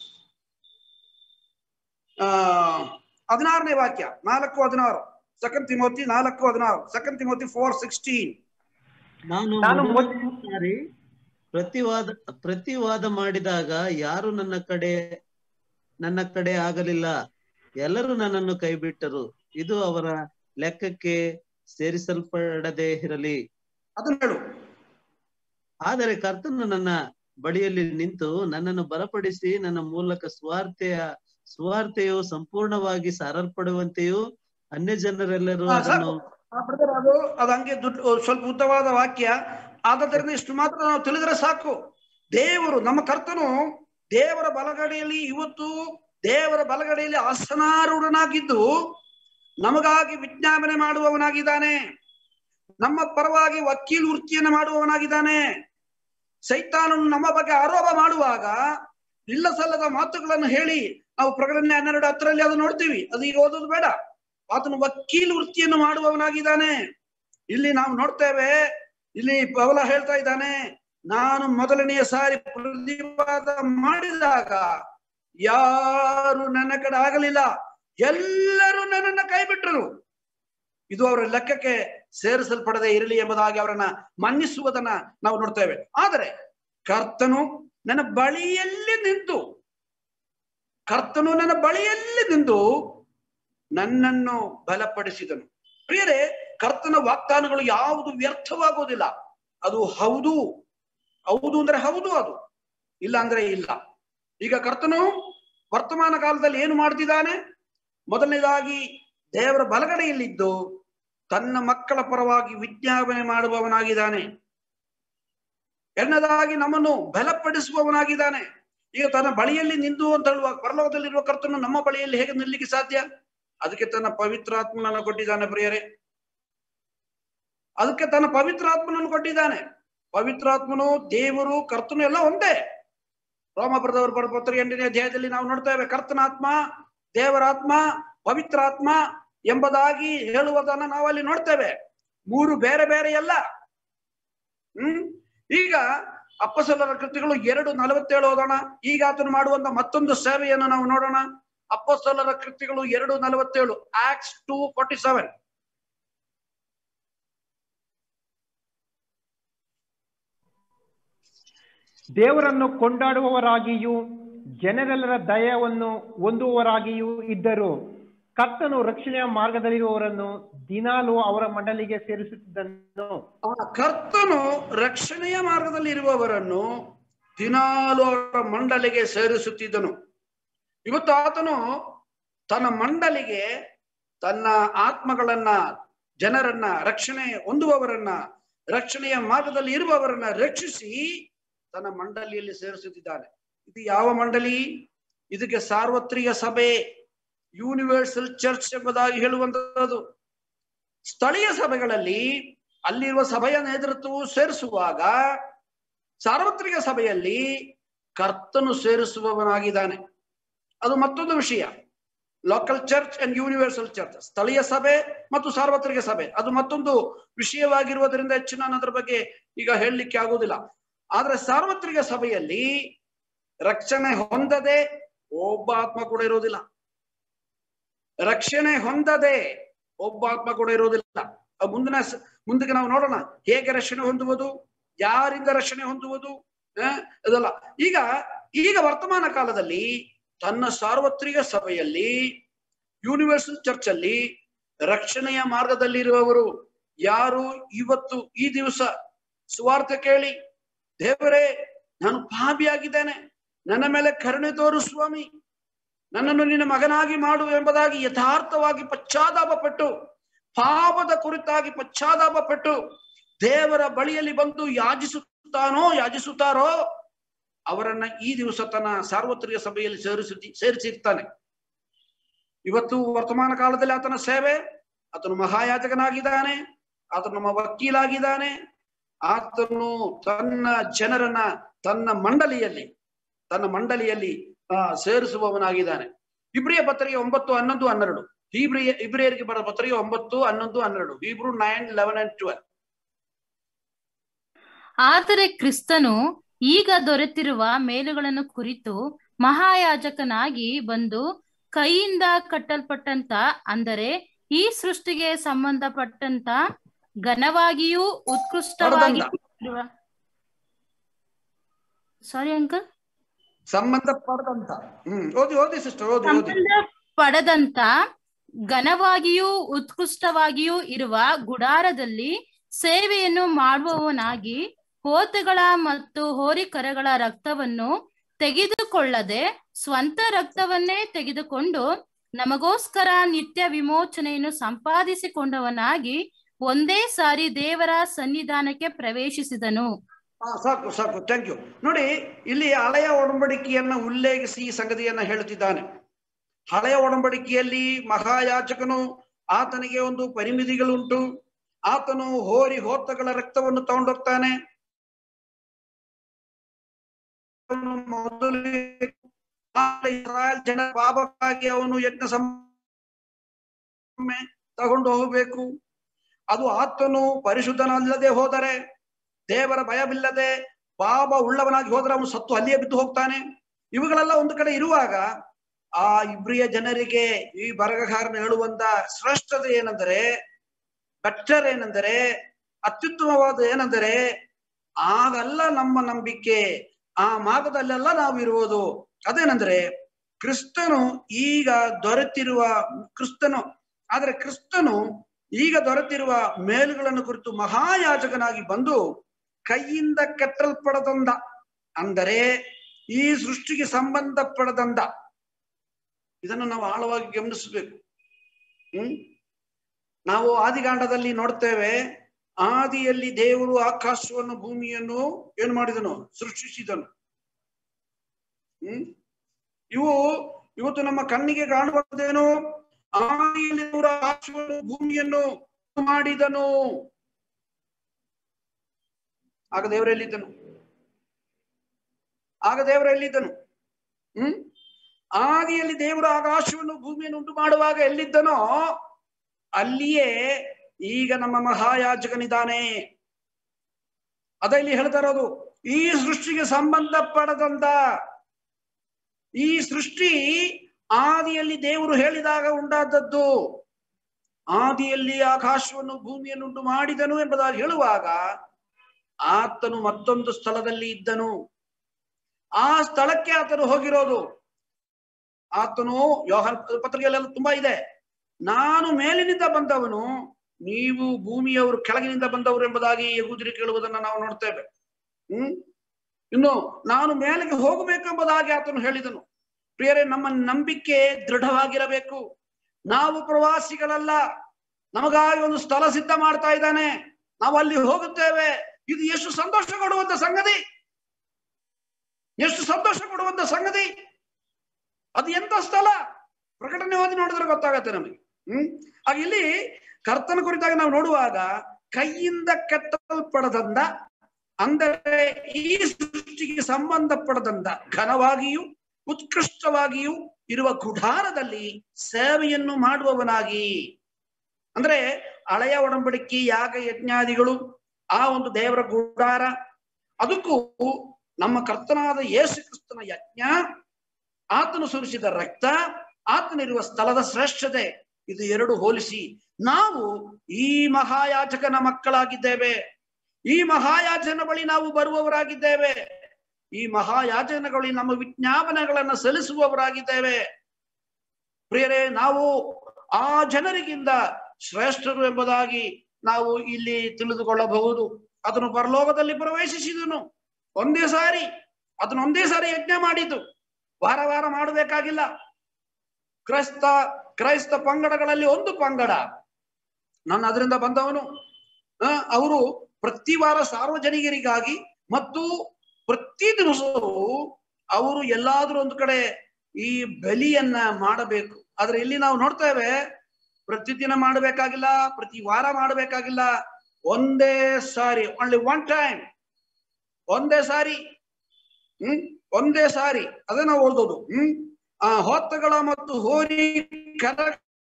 ಆ ಹದಿನಾರನೇ ವಾಕ್ಯ ನಾಲ್ಕು ಹದಿನಾರು ಸೆಕೆಂಡ್ ತಿಮೋತಿ ನಾಲ್ಕು ಹದಿನಾರು ಸೆಕೆಂಡ್ ತಿಮೋತಿ ಫೋರ್ ಸಿಕ್ಸ್ಟೀನ್ ನಾನು ನಾನು ಮೊದಲನೇ ಸಾರಿ ಪ್ರತಿವಾದ ಪ್ರತಿವಾದ ಮಾಡಿದಾಗ ಯಾರು ನನ್ನ ಕಡೆ ನನ್ನ ಕಡೆ ಆಗಲಿಲ್ಲ ಎಲ್ಲರೂ ನನ್ನನ್ನು ಕೈಬಿಟ್ಟರು ಇದು ಅವರ ಲೆಕ್ಕಕ್ಕೆ ಸೇರಿಸಲ್ಪಡದೆ ಇರಲಿ ಅದನ್ನ ಹೇಳು ಆದರೆ ಕರ್ತನು ನನ್ನ ಬಳಿಯಲ್ಲಿ ನಿಂತು ನನ್ನನ್ನು ಬಲಪಡಿಸಿ ನನ್ನ ಮೂಲಕ ಸ್ವಾರ್ಥೆಯ ಸ್ವಾರ್ಥೆಯು ಸಂಪೂರ್ಣವಾಗಿ ಸಾರಲ್ಪಡುವಂತೆಯೂ ಅನ್ಯ ಜನರೆಲ್ಲರೂ ಹಾ, ಅದನ್ನು ಆ ಬ್ರದರ್ ಅದು ಅದು ಹಂಗೆ ದುಡ್ಡು ಸ್ವಲ್ಪ ಉದ್ದವಾದ ವಾಕ್ಯ ಆದ್ದರಿಂದ ಇಷ್ಟು ಮಾತ್ರ ನಾವು ತಿಳಿದ್ರೆ ಸಾಕು ದೇವರು ನಮ್ಮ ಕರ್ತನು ದೇವರ ಬಲಗಡೆಯಲ್ಲಿ ಇವತ್ತು ದೇವರ ಬಲಗಡೆಯಲ್ಲಿ ಆಸನಾರೂಢನಾಗಿದ್ದು ನಮಗಾಗಿ ವಿಜ್ಞಾಪನೆ ಮಾಡುವವನಾಗಿದ್ದಾನೆ ನಮ್ಮ ಪರವಾಗಿ ವಕೀಲ್ ವೃತ್ತಿಯನ್ನು ಮಾಡುವವನಾಗಿದ್ದಾನೆ ಸೈತಾನನು ನಮ್ಮ ಬಗ್ಗೆ ಆರೋಪ ಮಾಡುವಾಗ ಇಲ್ಲ ಸಲ್ಲದ ಮಾತುಗಳನ್ನು ಹೇಳಿ ನಾವು ಪ್ರಕಟಣೆ ಹನ್ನೆರಡು ಹತ್ತರಲ್ಲಿ ಅದು ನೋಡ್ತೀವಿ ಅದು ಈಗ ಓದೋದು ಬೇಡ ಆತನು ವಕೀಲ್ ವೃತ್ತಿಯನ್ನು ಮಾಡುವವನಾಗಿದ್ದಾನೆ ಇಲ್ಲಿ ನಾವು ನೋಡ್ತೇವೆ ಇಲ್ಲಿ ಪವಲ ಹೇಳ್ತಾ ಇದ್ದಾನೆ ನಾನು ಮೊದಲನೆಯ ಸಾರಿ ಪ್ರತಿವಾದ ಮಾಡಿದಾಗ ಯಾರು ನನ್ನ ಕಡೆ ಆಗಲಿಲ್ಲ ಎಲ್ಲರೂ ನನ್ನನ್ನ ಕೈ ಬಿಟ್ಟರು ಇದು ಅವರ ಲೆಕ್ಕಕ್ಕೆ ಸೇರಿಸಲ್ಪಡದೆ ಇರಲಿ ಎಂಬುದಾಗಿ ಅವರನ್ನ ಮನ್ನಿಸುವುದನ್ನ ನಾವು ನೋಡ್ತೇವೆ ಆದರೆ ಕರ್ತನು ನನ್ನ ಬಳಿಯಲ್ಲಿ ನಿಂತು ಕರ್ತನು ನನ್ನ ಬಳಿಯಲ್ಲಿ ನಿಂತು ನನ್ನನ್ನು ಬಲಪಡಿಸಿದನು ಪ್ರಿಯರೇ ಕರ್ತನ ವಾಗ್ದಾನಗಳು ಯಾವುದು ವ್ಯರ್ಥವಾಗುವುದಿಲ್ಲ ಅದು ಹೌದು ಹೌದು ಅಂದ್ರೆ ಹೌದು ಅದು ಇಲ್ಲ ಅಂದ್ರೆ ಇಲ್ಲ ಈಗ ಕರ್ತನು ವರ್ತಮಾನ ಕಾಲದಲ್ಲಿ ಏನು ಮಾಡ್ತಿದ್ದಾನೆ ಮೊದಲನೇದಾಗಿ ದೇವರ ಬಲಗಡೆಯಲ್ಲಿದ್ದು ತನ್ನ ಮಕ್ಕಳ ಪರವಾಗಿ ವಿಜ್ಞಾಪನೆ ಮಾಡುವವನಾಗಿದ್ದಾನೆ ಎರಡನೇದಾಗಿ ನಮ್ಮನ್ನು ಬಲಪಡಿಸುವವನಾಗಿದ್ದಾನೆ ಈಗ ತನ್ನ ಬಳಿಯಲ್ಲಿ ನಿಂದು ಅಂತ ಹೇಳುವ ಪರಲೋಕದಲ್ಲಿರುವ ಕರ್ತನು ನಮ್ಮ ಬಳಿಯಲ್ಲಿ ಹೇಗೆ ನಿಲ್ಲಲಿಕ್ಕೆ ಸಾಧ್ಯ ಅದಕ್ಕೆ ತನ್ನ ಪವಿತ್ರಾತ್ಮನನ್ನು ಕೊಟ್ಟಿದ್ದಾನೆ ಪ್ರಿಯರೇ ಅದಕ್ಕೆ ತನ್ನ ಪವಿತ್ರಾತ್ಮನನ್ನು ಕೊಟ್ಟಿದ್ದಾನೆ ಪವಿತ್ರಾತ್ಮನು ದೇವರು ಕರ್ತನು ಎಲ್ಲ ಒಂದೇ ರೋಮಪುರದವರು ಬರ ಪತ್ರ ಎಂಟನೇ ಅಧ್ಯಾಯದಲ್ಲಿ ನಾವು ನೋಡ್ತೇವೆ ಕರ್ತನಾತ್ಮ ದೇವರಾತ್ಮ ಪವಿತ್ರಾತ್ಮ ಎಂಬುದಾಗಿ ಹೇಳುವುದನ್ನ ನಾವಲ್ಲಿ ನೋಡ್ತೇವೆ ಮೂರು ಬೇರೆ ಬೇರೆ ಎಲ್ಲ ಹ್ಮ್ ಈಗ ಅಪ್ಪಸಲರ ಕೃತಿಗಳು ಎರಡು ನಲವತ್ತೇಳು ಓದೋಣ ಈಗ ಆತನು ಮಾಡುವಂತ ಮತ್ತೊಂದು ಸೇವೆಯನ್ನು ನಾವು ನೋಡೋಣ ಅಪ್ಪಸಲರ ಕೃತಿಗಳು ಎರಡು ನಲವತ್ತೇಳು ಆಕ್ಸ್ ಟೂ ಫಾರ್ಟಿ ಸೆವೆನ್ ದೇವರನ್ನು ಕೊಂಡಾಡುವವರಾಗಿಯೂ ಜನರೆಲ್ಲರ ದಯವನ್ನು ಹೊಂದುವವರಾಗಿಯೂ ಇದ್ದರು ಕರ್ತನು ರಕ್ಷಣೆಯ ಮಾರ್ಗದಲ್ಲಿರುವವರನ್ನು ದಿನಾಲೂ ಅವರ ಮಂಡಲಿಗೆ ಸೇರಿಸುತ್ತಿದ್ದನು ಆ ಕರ್ತನು ರಕ್ಷಣೆಯ ಮಾರ್ಗದಲ್ಲಿ ಇರುವವರನ್ನು ದಿನಾಲು ಅವರ ಮಂಡಲಿಗೆ ಸೇರಿಸುತ್ತಿದ್ದನು ಇವತ್ತು ಆತನು ತನ್ನ ಮಂಡಲಿಗೆ ತನ್ನ ಆತ್ಮಗಳನ್ನ ಜನರನ್ನ ರಕ್ಷಣೆ ಹೊಂದುವವರನ್ನ ರಕ್ಷಣೆಯ ಮಾರ್ಗದಲ್ಲಿ ಇರುವವರನ್ನ ರಕ್ಷಿಸಿ ತನ್ನ ಮಂಡಲಿಯಲ್ಲಿ ಸೇರಿಸುತ್ತಿದ್ದಾನೆ ಇದು ಯಾವ ಮಂಡಲಿ ಇದಕ್ಕೆ ಸಾರ್ವತ್ರಿಕ ಸಭೆ ಯೂನಿವರ್ಸಲ್ ಚರ್ಚ್ ಎಂಬುದಾಗಿ ಹೇಳುವಂತದ್ದು ಸ್ಥಳೀಯ ಸಭೆಗಳಲ್ಲಿ ಅಲ್ಲಿರುವ ಸಭೆಯ ನೇತೃತ್ವವು ಸೇರಿಸುವಾಗ ಸಾರ್ವತ್ರಿಕ ಸಭೆಯಲ್ಲಿ ಕರ್ತನು ಸೇರಿಸುವವನಾಗಿದ್ದಾನೆ ಅದು ಮತ್ತೊಂದು ವಿಷಯ local church and universal church ಸ್ಥಳೀಯ ಸಭೆ ಮತ್ತು ಸಾರ್ವತ್ರಿಕ ಸಭೆ ಅದು ಮತ್ತೊಂದು ವಿಷಯವಾಗಿರುವುದರಿಂದ ಹೆಚ್ಚು ನಾನು ಅದರ ಬಗ್ಗೆ ಈಗ ಹೇಳಲಿಕ್ಕೆ ಆಗುವುದಿಲ್ಲ ಆದ್ರೆ ಸಾರ್ವತ್ರಿಕ ಸಭೆಯಲ್ಲಿ ರಕ್ಷಣೆ ಹೊಂದದೆ ಒಬ್ಬ ಆತ್ಮ ಕೂಡ ಇರುವುದಿಲ್ಲ ರಕ್ಷಣೆ ಹೊಂದದೆ ಒಬ್ಬ ಆತ್ಮ ಕೂಡ ಇರುವುದಿಲ್ಲ ಅಹ್ ಮುಂದಿನ ಸ- ಮುಂದಕ್ಕೆ ನಾವು ನೋಡೋಣ ಹೇಗೆ ರಕ್ಷಣೆ ಹೊಂದುವುದು ಯಾರಿಂದ ರಕ್ಷಣೆ ಹೊಂದುವುದು ಆ, ಇದೆಲ್ಲ ಈಗ ಈಗ ವರ್ತಮಾನ ಕಾಲದಲ್ಲಿ ತನ್ನ ಸಾರ್ವತ್ರಿಕ ಸಭೆಯಲ್ಲಿ ಯೂನಿವರ್ಸಲ್ ಚರ್ಚ್ ಅಲ್ಲಿ ರಕ್ಷಣೆಯ ಮಾರ್ಗದಲ್ಲಿರುವವರು ಯಾರು ಇವತ್ತು ಈ ದಿವಸ ಸುವಾರ್ತೆ ಕೇಳಿ ದೇವರೇ ನಾನು ಪಾಪಿಯಾಗಿದ್ದೇನೆ ನನ್ನ ಮೇಲೆ ಕರುಣೆ ತೋರು ಸ್ವಾಮಿ ನನ್ನನ್ನು ನಿನ್ನ ಮಗನಾಗಿ ಮಾಡು ಎಂಬುದಾಗಿ ಯಥಾರ್ಥವಾಗಿ ಪಶ್ಚಾತ್ತಾಪ ಪಟ್ಟು ಪಾಪದ ಕುರಿತಾಗಿ ಪಶ್ಚಾತ್ತಾಪ ಪಟ್ಟು ದೇವರ ಬಳಿಯಲ್ಲಿ ಬಂದು ಯಾಜಿಸುತ್ತಾನೋ ಯಾಜಿಸುತ್ತಾರೋ ಅವರನ್ನ ಈ ದಿವಸ ತನ್ನ ಸಾರ್ವತ್ರಿಕ ಸಭೆಯಲ್ಲಿ ಸೇರಿಸಿ ಸೇರಿಸಿರ್ತಾನೆ ಇವತ್ತು ವರ್ತಮಾನ ಕಾಲದಲ್ಲಿ ಆತನ ಸೇವೆ ಆತನು ಮಹಾಯಾಜಕನಾಗಿದ್ದಾನೆ ಆತನು ನಮ್ಮ ವಕೀಲಾಗಿದ್ದಾನೆ ಆತನು ತನ್ನ ಜನರನ್ನ ತನ್ನ ಮಂಡಲಿಯಲ್ಲಿ ತನ್ನ ಮಂಡಲಿಯಲ್ಲಿ ಆ, ಸೇರಿಸುವವನಾಗಿದ್ದಾನೆ ಇಬ್ರಿಯ ಪತ್ರಿಕೆ ಒಂಬತ್ತು ಹನ್ನೊಂದು ಹನ್ನೆರಡು ಇಬ್ರಿಯ ಇಬ್ರಿಯರಿಗೆ ಬರೋ ಪತ್ರಿಕೆ ಒಂಬತ್ತು ಹನ್ನೊಂದು ಹನ್ನೆರಡು ಇಬ್ರು ನೈನ್ ಲೆವೆನ್ ಅಂಡ್ ಟ್ವೆಲ್ ಆದರೆ ಕ್ರಿಸ್ತನು ಈಗ ದೊರೆತಿರುವ ಮೇಲುಗಳನ್ನು ಕುರಿತು ಮಹಾಯಾಜಕನಾಗಿ ಬಂದು ಕೈಯಿಂದ ಕಟ್ಟಲ್ಪಟ್ಟಂತ ಅಂದರೆ ಈ ಸೃಷ್ಟಿಗೆ ಸಂಬಂಧಪಟ್ಟಂತ ಘನವಾಗಿಯೂ ಉತ್ಕೃಷ್ಟವಾಗಿ ಇರುವ ಸಾರಿ ಅಂಕಲ್ ಸಂಬಂಧ ಪಡೆದಂತ ಹ್ಮ್ ಓದಿ ಓದಿ ಸಿಸ್ಟರ್ ಓದಿ ಓದಿ ಸಂಬಂಧ ಪಡೆದಂತ ಘನವಾಗಿಯೂ ಉತ್ಕೃಷ್ಟವಾಗಿಯೂ ಇರುವ ಗುಡಾರದಲ್ಲಿ ಸೇವೆಯನ್ನು ಮಾಡುವವನಾಗಿ ಹೋತಗಳ ಮತ್ತು ಹೋರಿಕರಗಳ ರಕ್ತವನ್ನು ತೆಗೆದುಕೊಳ್ಳದೆ ಸ್ವಂತ ರಕ್ತವನ್ನೇ ತೆಗೆದುಕೊಂಡು ನಮಗೋಸ್ಕರ ನಿತ್ಯ ವಿಮೋಚನೆಯನ್ನು ಸಂಪಾದಿಸಿಕೊಂಡವನಾಗಿ ಒಂದೇ ಸಾರಿ ದೇವರ ಸನ್ನಿಧಾನಕ್ಕೆ ಪ್ರವೇಶಿಸಿದನು ಹಾ ಸಾಕು ಸಾಕು ಥ್ಯಾಂಕ್ ಯು ನೋಡಿ ಇಲ್ಲಿ ಹಳೆಯ ಒಡಂಬಡಿಕೆಯನ್ನ ಉಲ್ಲೇಖಿಸಿ ಈ ಸಂಗತಿಯನ್ನ ಹೇಳುತ್ತಿದ್ದಾನೆ ಹಳೆಯ ಒಡಂಬಡಿಕೆಯಲ್ಲಿ ಮಹಾಯಾಚಕನು ಆತನಿಗೆ ಒಂದು ಪರಿಮಿತಿಗಳುಂಟು ಆತನು ಹೋರಿ ಹೋತಗಳ ರಕ್ತವನ್ನು ತಗೊಂಡೋಗ್ತಾನೆ ಅವನು ಮೊದಲು ಇಸ್ರಾಯೇಲ್ ಜನ ಪಾಪಕ್ಕಾಗಿ ಅವನು ಯಜ್ಞ ಸಮ ತಗೊಂಡು ಹೋಗಬೇಕು ಅದು ಆತನು ಪರಿಶುದ್ಧನಲ್ಲದೆ ಹೋದರೆ ದೇವರ ಭಯವಿಲ್ಲದೆ ಪಾಪ ಉಳ್ಳವನಾಗಿ ಹೋದ್ರೆ ಅವನು ಸತ್ತು ಅಲ್ಲಿಯೇ ಬಿದ್ದು ಹೋಗ್ತಾನೆ ಇವುಗಳೆಲ್ಲ ಒಂದು ಕಡೆ ಇರುವಾಗ ಆ ಇಬ್ರಿಯ ಜನರಿಗೆ ಈ ಬರಗಕಾರನ ಹೇಳುವಂತ ಶ್ರೇಷ್ಠತೆ ಏನೆಂದರೆ ಬೆಟ್ಟರ್ ಏನೆಂದರೆ ಅತ್ಯುತ್ತಮವಾದ ಏನೆಂದರೆ ಆಗಲ್ಲ ನಮ್ಮ ನಂಬಿಕೆ ಆ ಮಾರ್ಗದಲ್ಲೆಲ್ಲ ನಾವು ಇರುವುದು ಅದೇನೆಂದ್ರೆ ಕ್ರಿಸ್ತನು ಈಗ ದೊರೆತಿರುವ ಕ್ರಿಸ್ತನು ಆದ್ರೆ ಕ್ರಿಸ್ತನು ಈಗ ದೊರೆತಿರುವ ಮೇಲುಗಳನ್ನು ಕುರಿತು ಮಹಾಯಾಜಕನಾಗಿ ಬಂದು ಕೈಯಿಂದ ಕೆಟ್ಟಲ್ಪಡದಂದ ಅಂದರೆ ಈ ಸೃಷ್ಟಿಗೆ ಸಂಬಂಧಪಡದಂದ ಇದನ್ನು ನಾವು ಆಳವಾಗಿ ಗಮನಿಸಬೇಕು ಹ್ಮ್ ನಾವು ಆದಿಕಾಂಡದಲ್ಲಿ ನೋಡ್ತೇವೆ ಆದಿಯಲ್ಲಿ ದೇವರು ಆಕಾಶವನ್ನು ಭೂಮಿಯನ್ನು ಏನ್ ಮಾಡಿದನು ಸೃಷ್ಟಿಸಿದನು ಹ್ಮ್ ಇವು ಇವತ್ತು ನಮ್ಮ ಕಣ್ಣಿಗೆ ಕಾಣುವುದೇನು ಆದಿಯಲ್ಲಿ ದೇವರು ಆಕಾಶವನ್ನು ಭೂಮಿಯನ್ನು ಮಾಡಿದನು ಆಗ ದೇವರೆಲ್ಲಿದ್ದನು ಆಗ ದೇವರೆಲ್ಲಿದ್ದನು ಹ್ಮ್ ಆದಿಯಲ್ಲಿ ದೇವರು ಆಕಾಶವನ್ನು ಭೂಮಿಯನ್ನು ಉಂಟು ಮಾಡುವಾಗ ಎಲ್ಲಿದ್ದನೋ ಅಲ್ಲಿಯೇ ಈಗ ನಮ್ಮ ಮಹಾಯಾಜಕನಿದ್ದಾನೆ ಅದ ಇಲ್ಲಿ ಹೇಳ್ತಾ ಇರೋದು ಈ ಸೃಷ್ಟಿಗೆ ಸಂಬಂಧಪಡದಂತ ಈ ಸೃಷ್ಟಿ ಆದಿಯಲ್ಲಿ ದೇವರು ಹೇಳಿದಾಗ ಉಂಟಾದದ್ದು ಆದಿಯಲ್ಲಿ ಆಕಾಶವನ್ನು ಭೂಮಿಯನ್ನು ಉಂಟು ಮಾಡಿದನು ಎಂಬುದಾಗಿ ಹೇಳುವಾಗ ಆತನು ಮತ್ತೊಂದು ಸ್ಥಳದಲ್ಲಿ ಇದ್ದನು ಆ ಸ್ಥಳಕ್ಕೆ ಆತನು ಹೋಗಿರೋದು ಆತನು ಯೋಹನ್ ಪತ್ರಿಕೆಯಲ್ಲೆಲ್ಲ ತುಂಬಾ ಇದೆ ನಾನು ಮೇಲಿನಿಂದ ಬಂದವನು ನೀವು ಭೂಮಿಯವರು ಕೆಳಗಿನಿಂದ ಬಂದವರು ಎಂಬುದಾಗಿ ಯಹೂದರಿ ಕೇಳುವುದನ್ನ ನಾವು ನೋಡ್ತೇವೆ ಹ್ಮ್ ಇನ್ನು ನಾನು ಮೇಲೆಗೆ ಹೋಗಬೇಕೆಂಬುದಾಗಿ ಆತನು ಹೇಳಿದನು ಪ್ರಿಯರೇ ನಮ್ಮ ನಂಬಿಕೆ ದೃಢವಾಗಿರಬೇಕು ನಾವು ಪ್ರವಾಸಿಗಳಲ್ಲ ನಮಗಾಗಿ ಒಂದು ಸ್ಥಳ ಸಿದ್ಧ ಮಾಡ್ತಾ ಇದ್ದಾನೆ ನಾವು ಅಲ್ಲಿ ಹೋಗುತ್ತೇವೆ ಇದು ಎಷ್ಟು ಸಂತೋಷ ಕೊಡುವಂತ ಸಂಗತಿ ಎಷ್ಟು ಸಂತೋಷ ಕೊಡುವಂತ ಸಂಗತಿ ಅದು ಎಂತ ಸ್ಥಳ ಪ್ರಕಟಣೆ ಓದಿ ನೋಡಿದ್ರೆ ಗೊತ್ತಾಗತ್ತೆ ನಮಗೆ ಹ್ಮ್ ಆಗ ಇಲ್ಲಿ ಕರ್ತನ ಕುರಿತಾಗಿ ನಾವು ನೋಡುವಾಗ ಕೈಯಿಂದ ಕೆತ್ತಲ್ಪಡದಂದ ಅಂದರೆ ಈ ಸೃಷ್ಟಿಗೆ ಸಂಬಂಧಪಡದಂತ ಘನವಾಗಿಯೂ ಉತ್ಕೃಷ್ಟವಾಗಿಯೂ ಇರುವ ಗುಢಾರದಲ್ಲಿ ಸೇವೆಯನ್ನು ಮಾಡುವವನಾಗಿ ಅಂದ್ರೆ ಹಳೆಯ ಒಡಂಬಡಿಕೆ ಯಾಗ ಯಜ್ಞಾದಿಗಳು ಆ ಒಂದು ದೇವರ ಗುಡಾರ ಅದಕ್ಕೂ ನಮ್ಮ ಕರ್ತನಾದ ಯೇಸು ಕ್ರಿಸ್ತನ ಯಜ್ಞ ಆತನು ಸುರಿಸಿದ ರಕ್ತ ಆತನಿರುವ ಸ್ಥಳದ ಶ್ರೇಷ್ಠತೆ ಇದು ಎರಡು ಹೋಲಿಸಿ ನಾವು ಈ ಮಹಾಯಾಜಕನ ಮಕ್ಕಳಾಗಿದ್ದೇವೆ ಈ ಮಹಾಯಾಜನ ಬಳಿ ನಾವು ಬರುವವರಾಗಿದ್ದೇವೆ ಈ ಮಹಾಯಾಜನಗಳಿಗೆ ನಮ್ಮ ವಿಜ್ಞಾಪನೆಗಳನ್ನ ಸಲ್ಲಿಸುವವರಾಗಿದ್ದೇವೆ ಪ್ರಿಯರೇ ನಾವು ಆ ಜನರಿಗಿಂತ ಶ್ರೇಷ್ಠರು ಎಂಬುದಾಗಿ ನಾವು ಇಲ್ಲಿ ತಿಳಿದುಕೊಳ್ಳಬಹುದು ಅದನ್ನು ಪರಲೋಕದಲ್ಲಿ ಪ್ರವೇಶಿಸಿದನು ಒಂದೇ ಸಾರಿ ಅದನ್ನ ಒಂದೇ ಸಾರಿ ಯಜ್ಞ ಮಾಡಿದ್ದು ವಾರ ವಾರ ಮಾಡಬೇಕಾಗಿಲ್ಲ ಕ್ರೈಸ್ತ ಕ್ರೈಸ್ತ ಪಂಗಡಗಳಲ್ಲಿ ಒಂದು ಪಂಗಡ ನಾನು ಅದರಿಂದ ಬಂದವನು ಅವರು ಪ್ರತಿ ವಾರ ಸಾರ್ವಜನಿಕರಿಗಾಗಿ ಮತ್ತು ಪ್ರತಿ ದಿವಸವೂ ಅವರು ಎಲ್ಲಾದ್ರೂ ಒಂದು ಕಡೆ ಈ ಬಲಿಯನ್ನ ಮಾಡಬೇಕು ಆದ್ರೆ ಇಲ್ಲಿ ನಾವು ನೋಡ್ತೇವೆ ಪ್ರತಿದಿನ ಮಾಡಬೇಕಾಗಿಲ್ಲ ಪ್ರತಿ ವಾರ ಮಾಡಬೇಕಾಗಿಲ್ಲ ಒಂದೇ ಸಾರಿ ಓನ್ಲಿ ಒನ್ ಟೈಮ್ ಒಂದೇ ಸಾರಿ ಹ್ಮ್ ಒಂದೇ ಸಾರಿ ಅದೇ ನಾವು ಓದೋದು ಹ್ಮ್ ಆ ಹೊತ್ತಗಳ ಮತ್ತು ಹೋರಿ ಕರ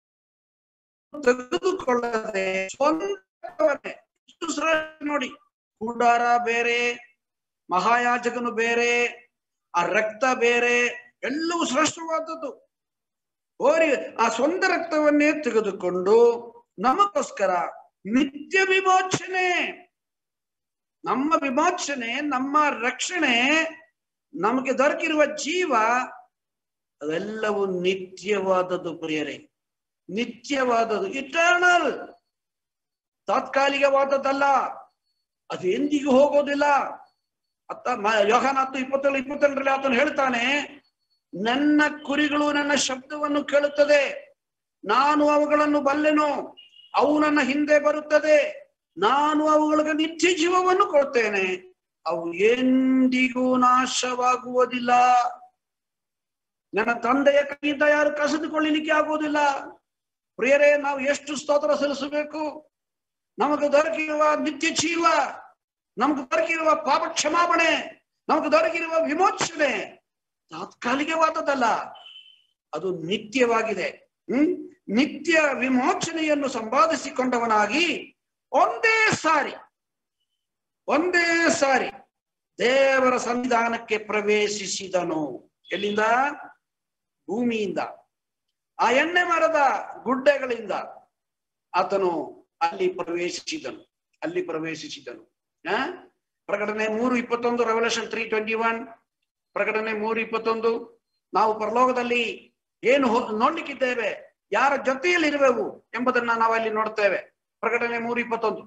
ತೆಗೆದುಕೊಳ್ಳದೆ ಸ್ವಂತವನ್ನೇ ಇಷ್ಟು ಶ್ರೇಷ್ಠ ನೋಡಿ ಗುಡಾರ ಬೇರೆ ಮಹಾಯಾಜಕನು ಬೇರೆ ಆ ರಕ್ತ ಬೇರೆ ಎಲ್ಲವೂ ಶ್ರೇಷ್ಠವಾದದ್ದು ಹೋರಿ ಆ ಸ್ವಂತ ರಕ್ತವನ್ನೇ ತೆಗೆದುಕೊಂಡು ನಮಗೋಸ್ಕರ ನಿತ್ಯ ವಿಮೋಚನೆ ನಮ್ಮ ವಿಮೋಚನೆ ನಮ್ಮ ರಕ್ಷಣೆ ನಮಗೆ ದೊರಕಿರುವ ಜೀವ ಅವೆಲ್ಲವೂ ನಿತ್ಯವಾದದ್ದು ಪ್ರಿಯರೇ ನಿತ್ಯವಾದದ್ದು ಇಟರ್ನಲ್ ತಾತ್ಕಾಲಿಕವಾದದ್ದಲ್ಲ ಅದು ಎಂದಿಗೂ ಹೋಗೋದಿಲ್ಲ ಅತ್ತ ಯೋಹಾನ ಹತ್ತು ಇಪ್ಪತ್ತೇಳು ಇಪ್ಪತ್ತೆರಡರಲ್ಲಿ ಆತನು ಹೇಳ್ತಾನೆ ನನ್ನ ಕುರಿಗಳು ನನ್ನ ಶಬ್ದವನ್ನು ಕೇಳುತ್ತದೆ ನಾನು ಅವುಗಳನ್ನು ಬಲ್ಲೆನು ಅವು ನನ್ನ ಹಿಂದೆ ಬರುತ್ತದೆ ನಾನು ಅವುಗಳಿಗೆ ನಿತ್ಯ ಜೀವವನ್ನು ಕೊಡ್ತೇನೆ ಅವು ಎಂದಿಗೂ ನಾಶವಾಗುವುದಿಲ್ಲ ನನ್ನ ತಂದೆಯ ಕೈಯಿಂದ ಯಾರು ಕಸಿದುಕೊಳ್ಳಲಿಕ್ಕೆ ಆಗುವುದಿಲ್ಲ ಪ್ರಿಯರೇ ನಾವು ಎಷ್ಟು ಸ್ತೋತ್ರ ಸಲ್ಲಿಸಬೇಕು ನಮಗೆ ದೊರಕಿರುವ ನಿತ್ಯ ಜೀವ ನಮಗೆ ದೊರಕಿರುವ ಪಾಪ ಕ್ಷಮಾಪಣೆ ನಮಗೆ ದೊರಕಿರುವ ವಿಮೋಚನೆ ತಾತ್ಕಾಲಿಕವಾದದ್ದಲ್ಲ ಅದು ನಿತ್ಯವಾಗಿದೆ ಹ್ಮ್ ನಿತ್ಯ ವಿಮೋಚನೆಯನ್ನು ಸಂಪಾದಿಸಿಕೊಂಡವನಾಗಿ ಒಂದೇ ಸಾರಿ ಒಂದೇ ಸಾರಿ ದೇವರ ಸಂವಿಧಾನಕ್ಕೆ ಪ್ರವೇಶಿಸಿದನು ಎಲ್ಲಿಂದ ಭೂಮಿಯಿಂದ ಆ ಎಣ್ಣೆ ಮರದ ಗುಡ್ಡೆಗಳಿಂದ ಆತನು ಅಲ್ಲಿ ಪ್ರವೇಶಿಸಿದನು ಅಲ್ಲಿ ಪ್ರವೇಶಿಸಿದನು ಆ ಪ್ರಕಟಣೆ ಮೂರು ಇಪ್ಪತ್ತೊಂದು ರೆವಲ್ಯೂಷನ್ ತ್ರೀ ಟ್ವೆಂಟಿ ಒನ್ ಪ್ರಕಟಣೆ ಮೂರು ಇಪ್ಪತ್ತೊಂದು ನಾವು ಪರಲೋಕದಲ್ಲಿ ಏನು ನೋಡ್ಲಿಕ್ಕಿದ್ದೇವೆ ಯಾರ ಜೊತೆಯಲ್ಲಿ ಇರುವೆವು ಎಂಬುದನ್ನ ನಾವು ಅಲ್ಲಿ ನೋಡ್ತೇವೆ ಪ್ರಕಟಣೆ ಮೂರು ಇಪ್ಪತ್ತೊಂದು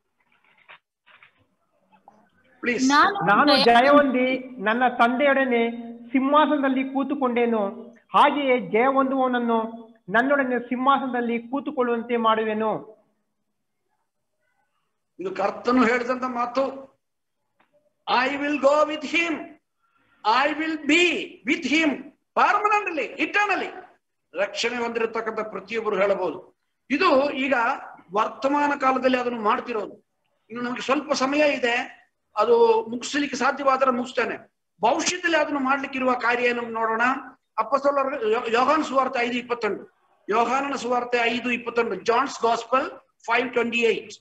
ಪ್ಲೀಸ್ ನಾನು ಜಯವೊಂದಿ ನನ್ನ ತಂದೆಯೊಡನೆ ಸಿಂಹಾಸನದಲ್ಲಿ ಕೂತುಕೊಂಡೇನು ಹಾಗೆಯೇ ಜಯ ಹೊಂದುವವನನ್ನು ನನ್ನೊಡನೆ ಸಿಂಹಾಸನದಲ್ಲಿ ಕೂತುಕೊಳ್ಳುವಂತೆ ಮಾಡುವೆನು ಇದು ಕರ್ತನು ಹೇಳಿದಂತ ಮಾತು I will go with him I will be with him permanently eternally ರಕ್ಷಣೆ ಹೊಂದಿರತಕ್ಕಂಥ ಪ್ರತಿಯೊಬ್ಬರು ಹೇಳಬಹುದು ಇದು ಈಗ ವರ್ತಮಾನ ಕಾಲದಲ್ಲಿ ಅದನ್ನು ಮಾಡ್ತಿರೋದು ಇನ್ನು ನಮಗೆ ಸ್ವಲ್ಪ ಸಮಯ ಇದೆ ಅದು ಮುಗಿಸ್ಲಿಕ್ಕೆ ಸಾಧ್ಯವಾದರೆ ಮುಗಿಸ್ತೇನೆ ಭವಿಷ್ಯದಲ್ಲಿ ಅದನ್ನು ಮಾಡ್ಲಿಕ್ಕಿರುವ ಕಾರ್ಯ ಏನು ನೋಡೋಣ ಅಪ್ಪಸ್ತೋಲ ಯೋಹಾನ್ ಸುವಾರ್ತೆ ಐದು ಇಪ್ಪತ್ತೆಂಟು ಯೋಹಾನನ ಸುವಾರ್ತೆ ಐದು ಇಪ್ಪತ್ತೆಂಟು John's gospel five twenty eight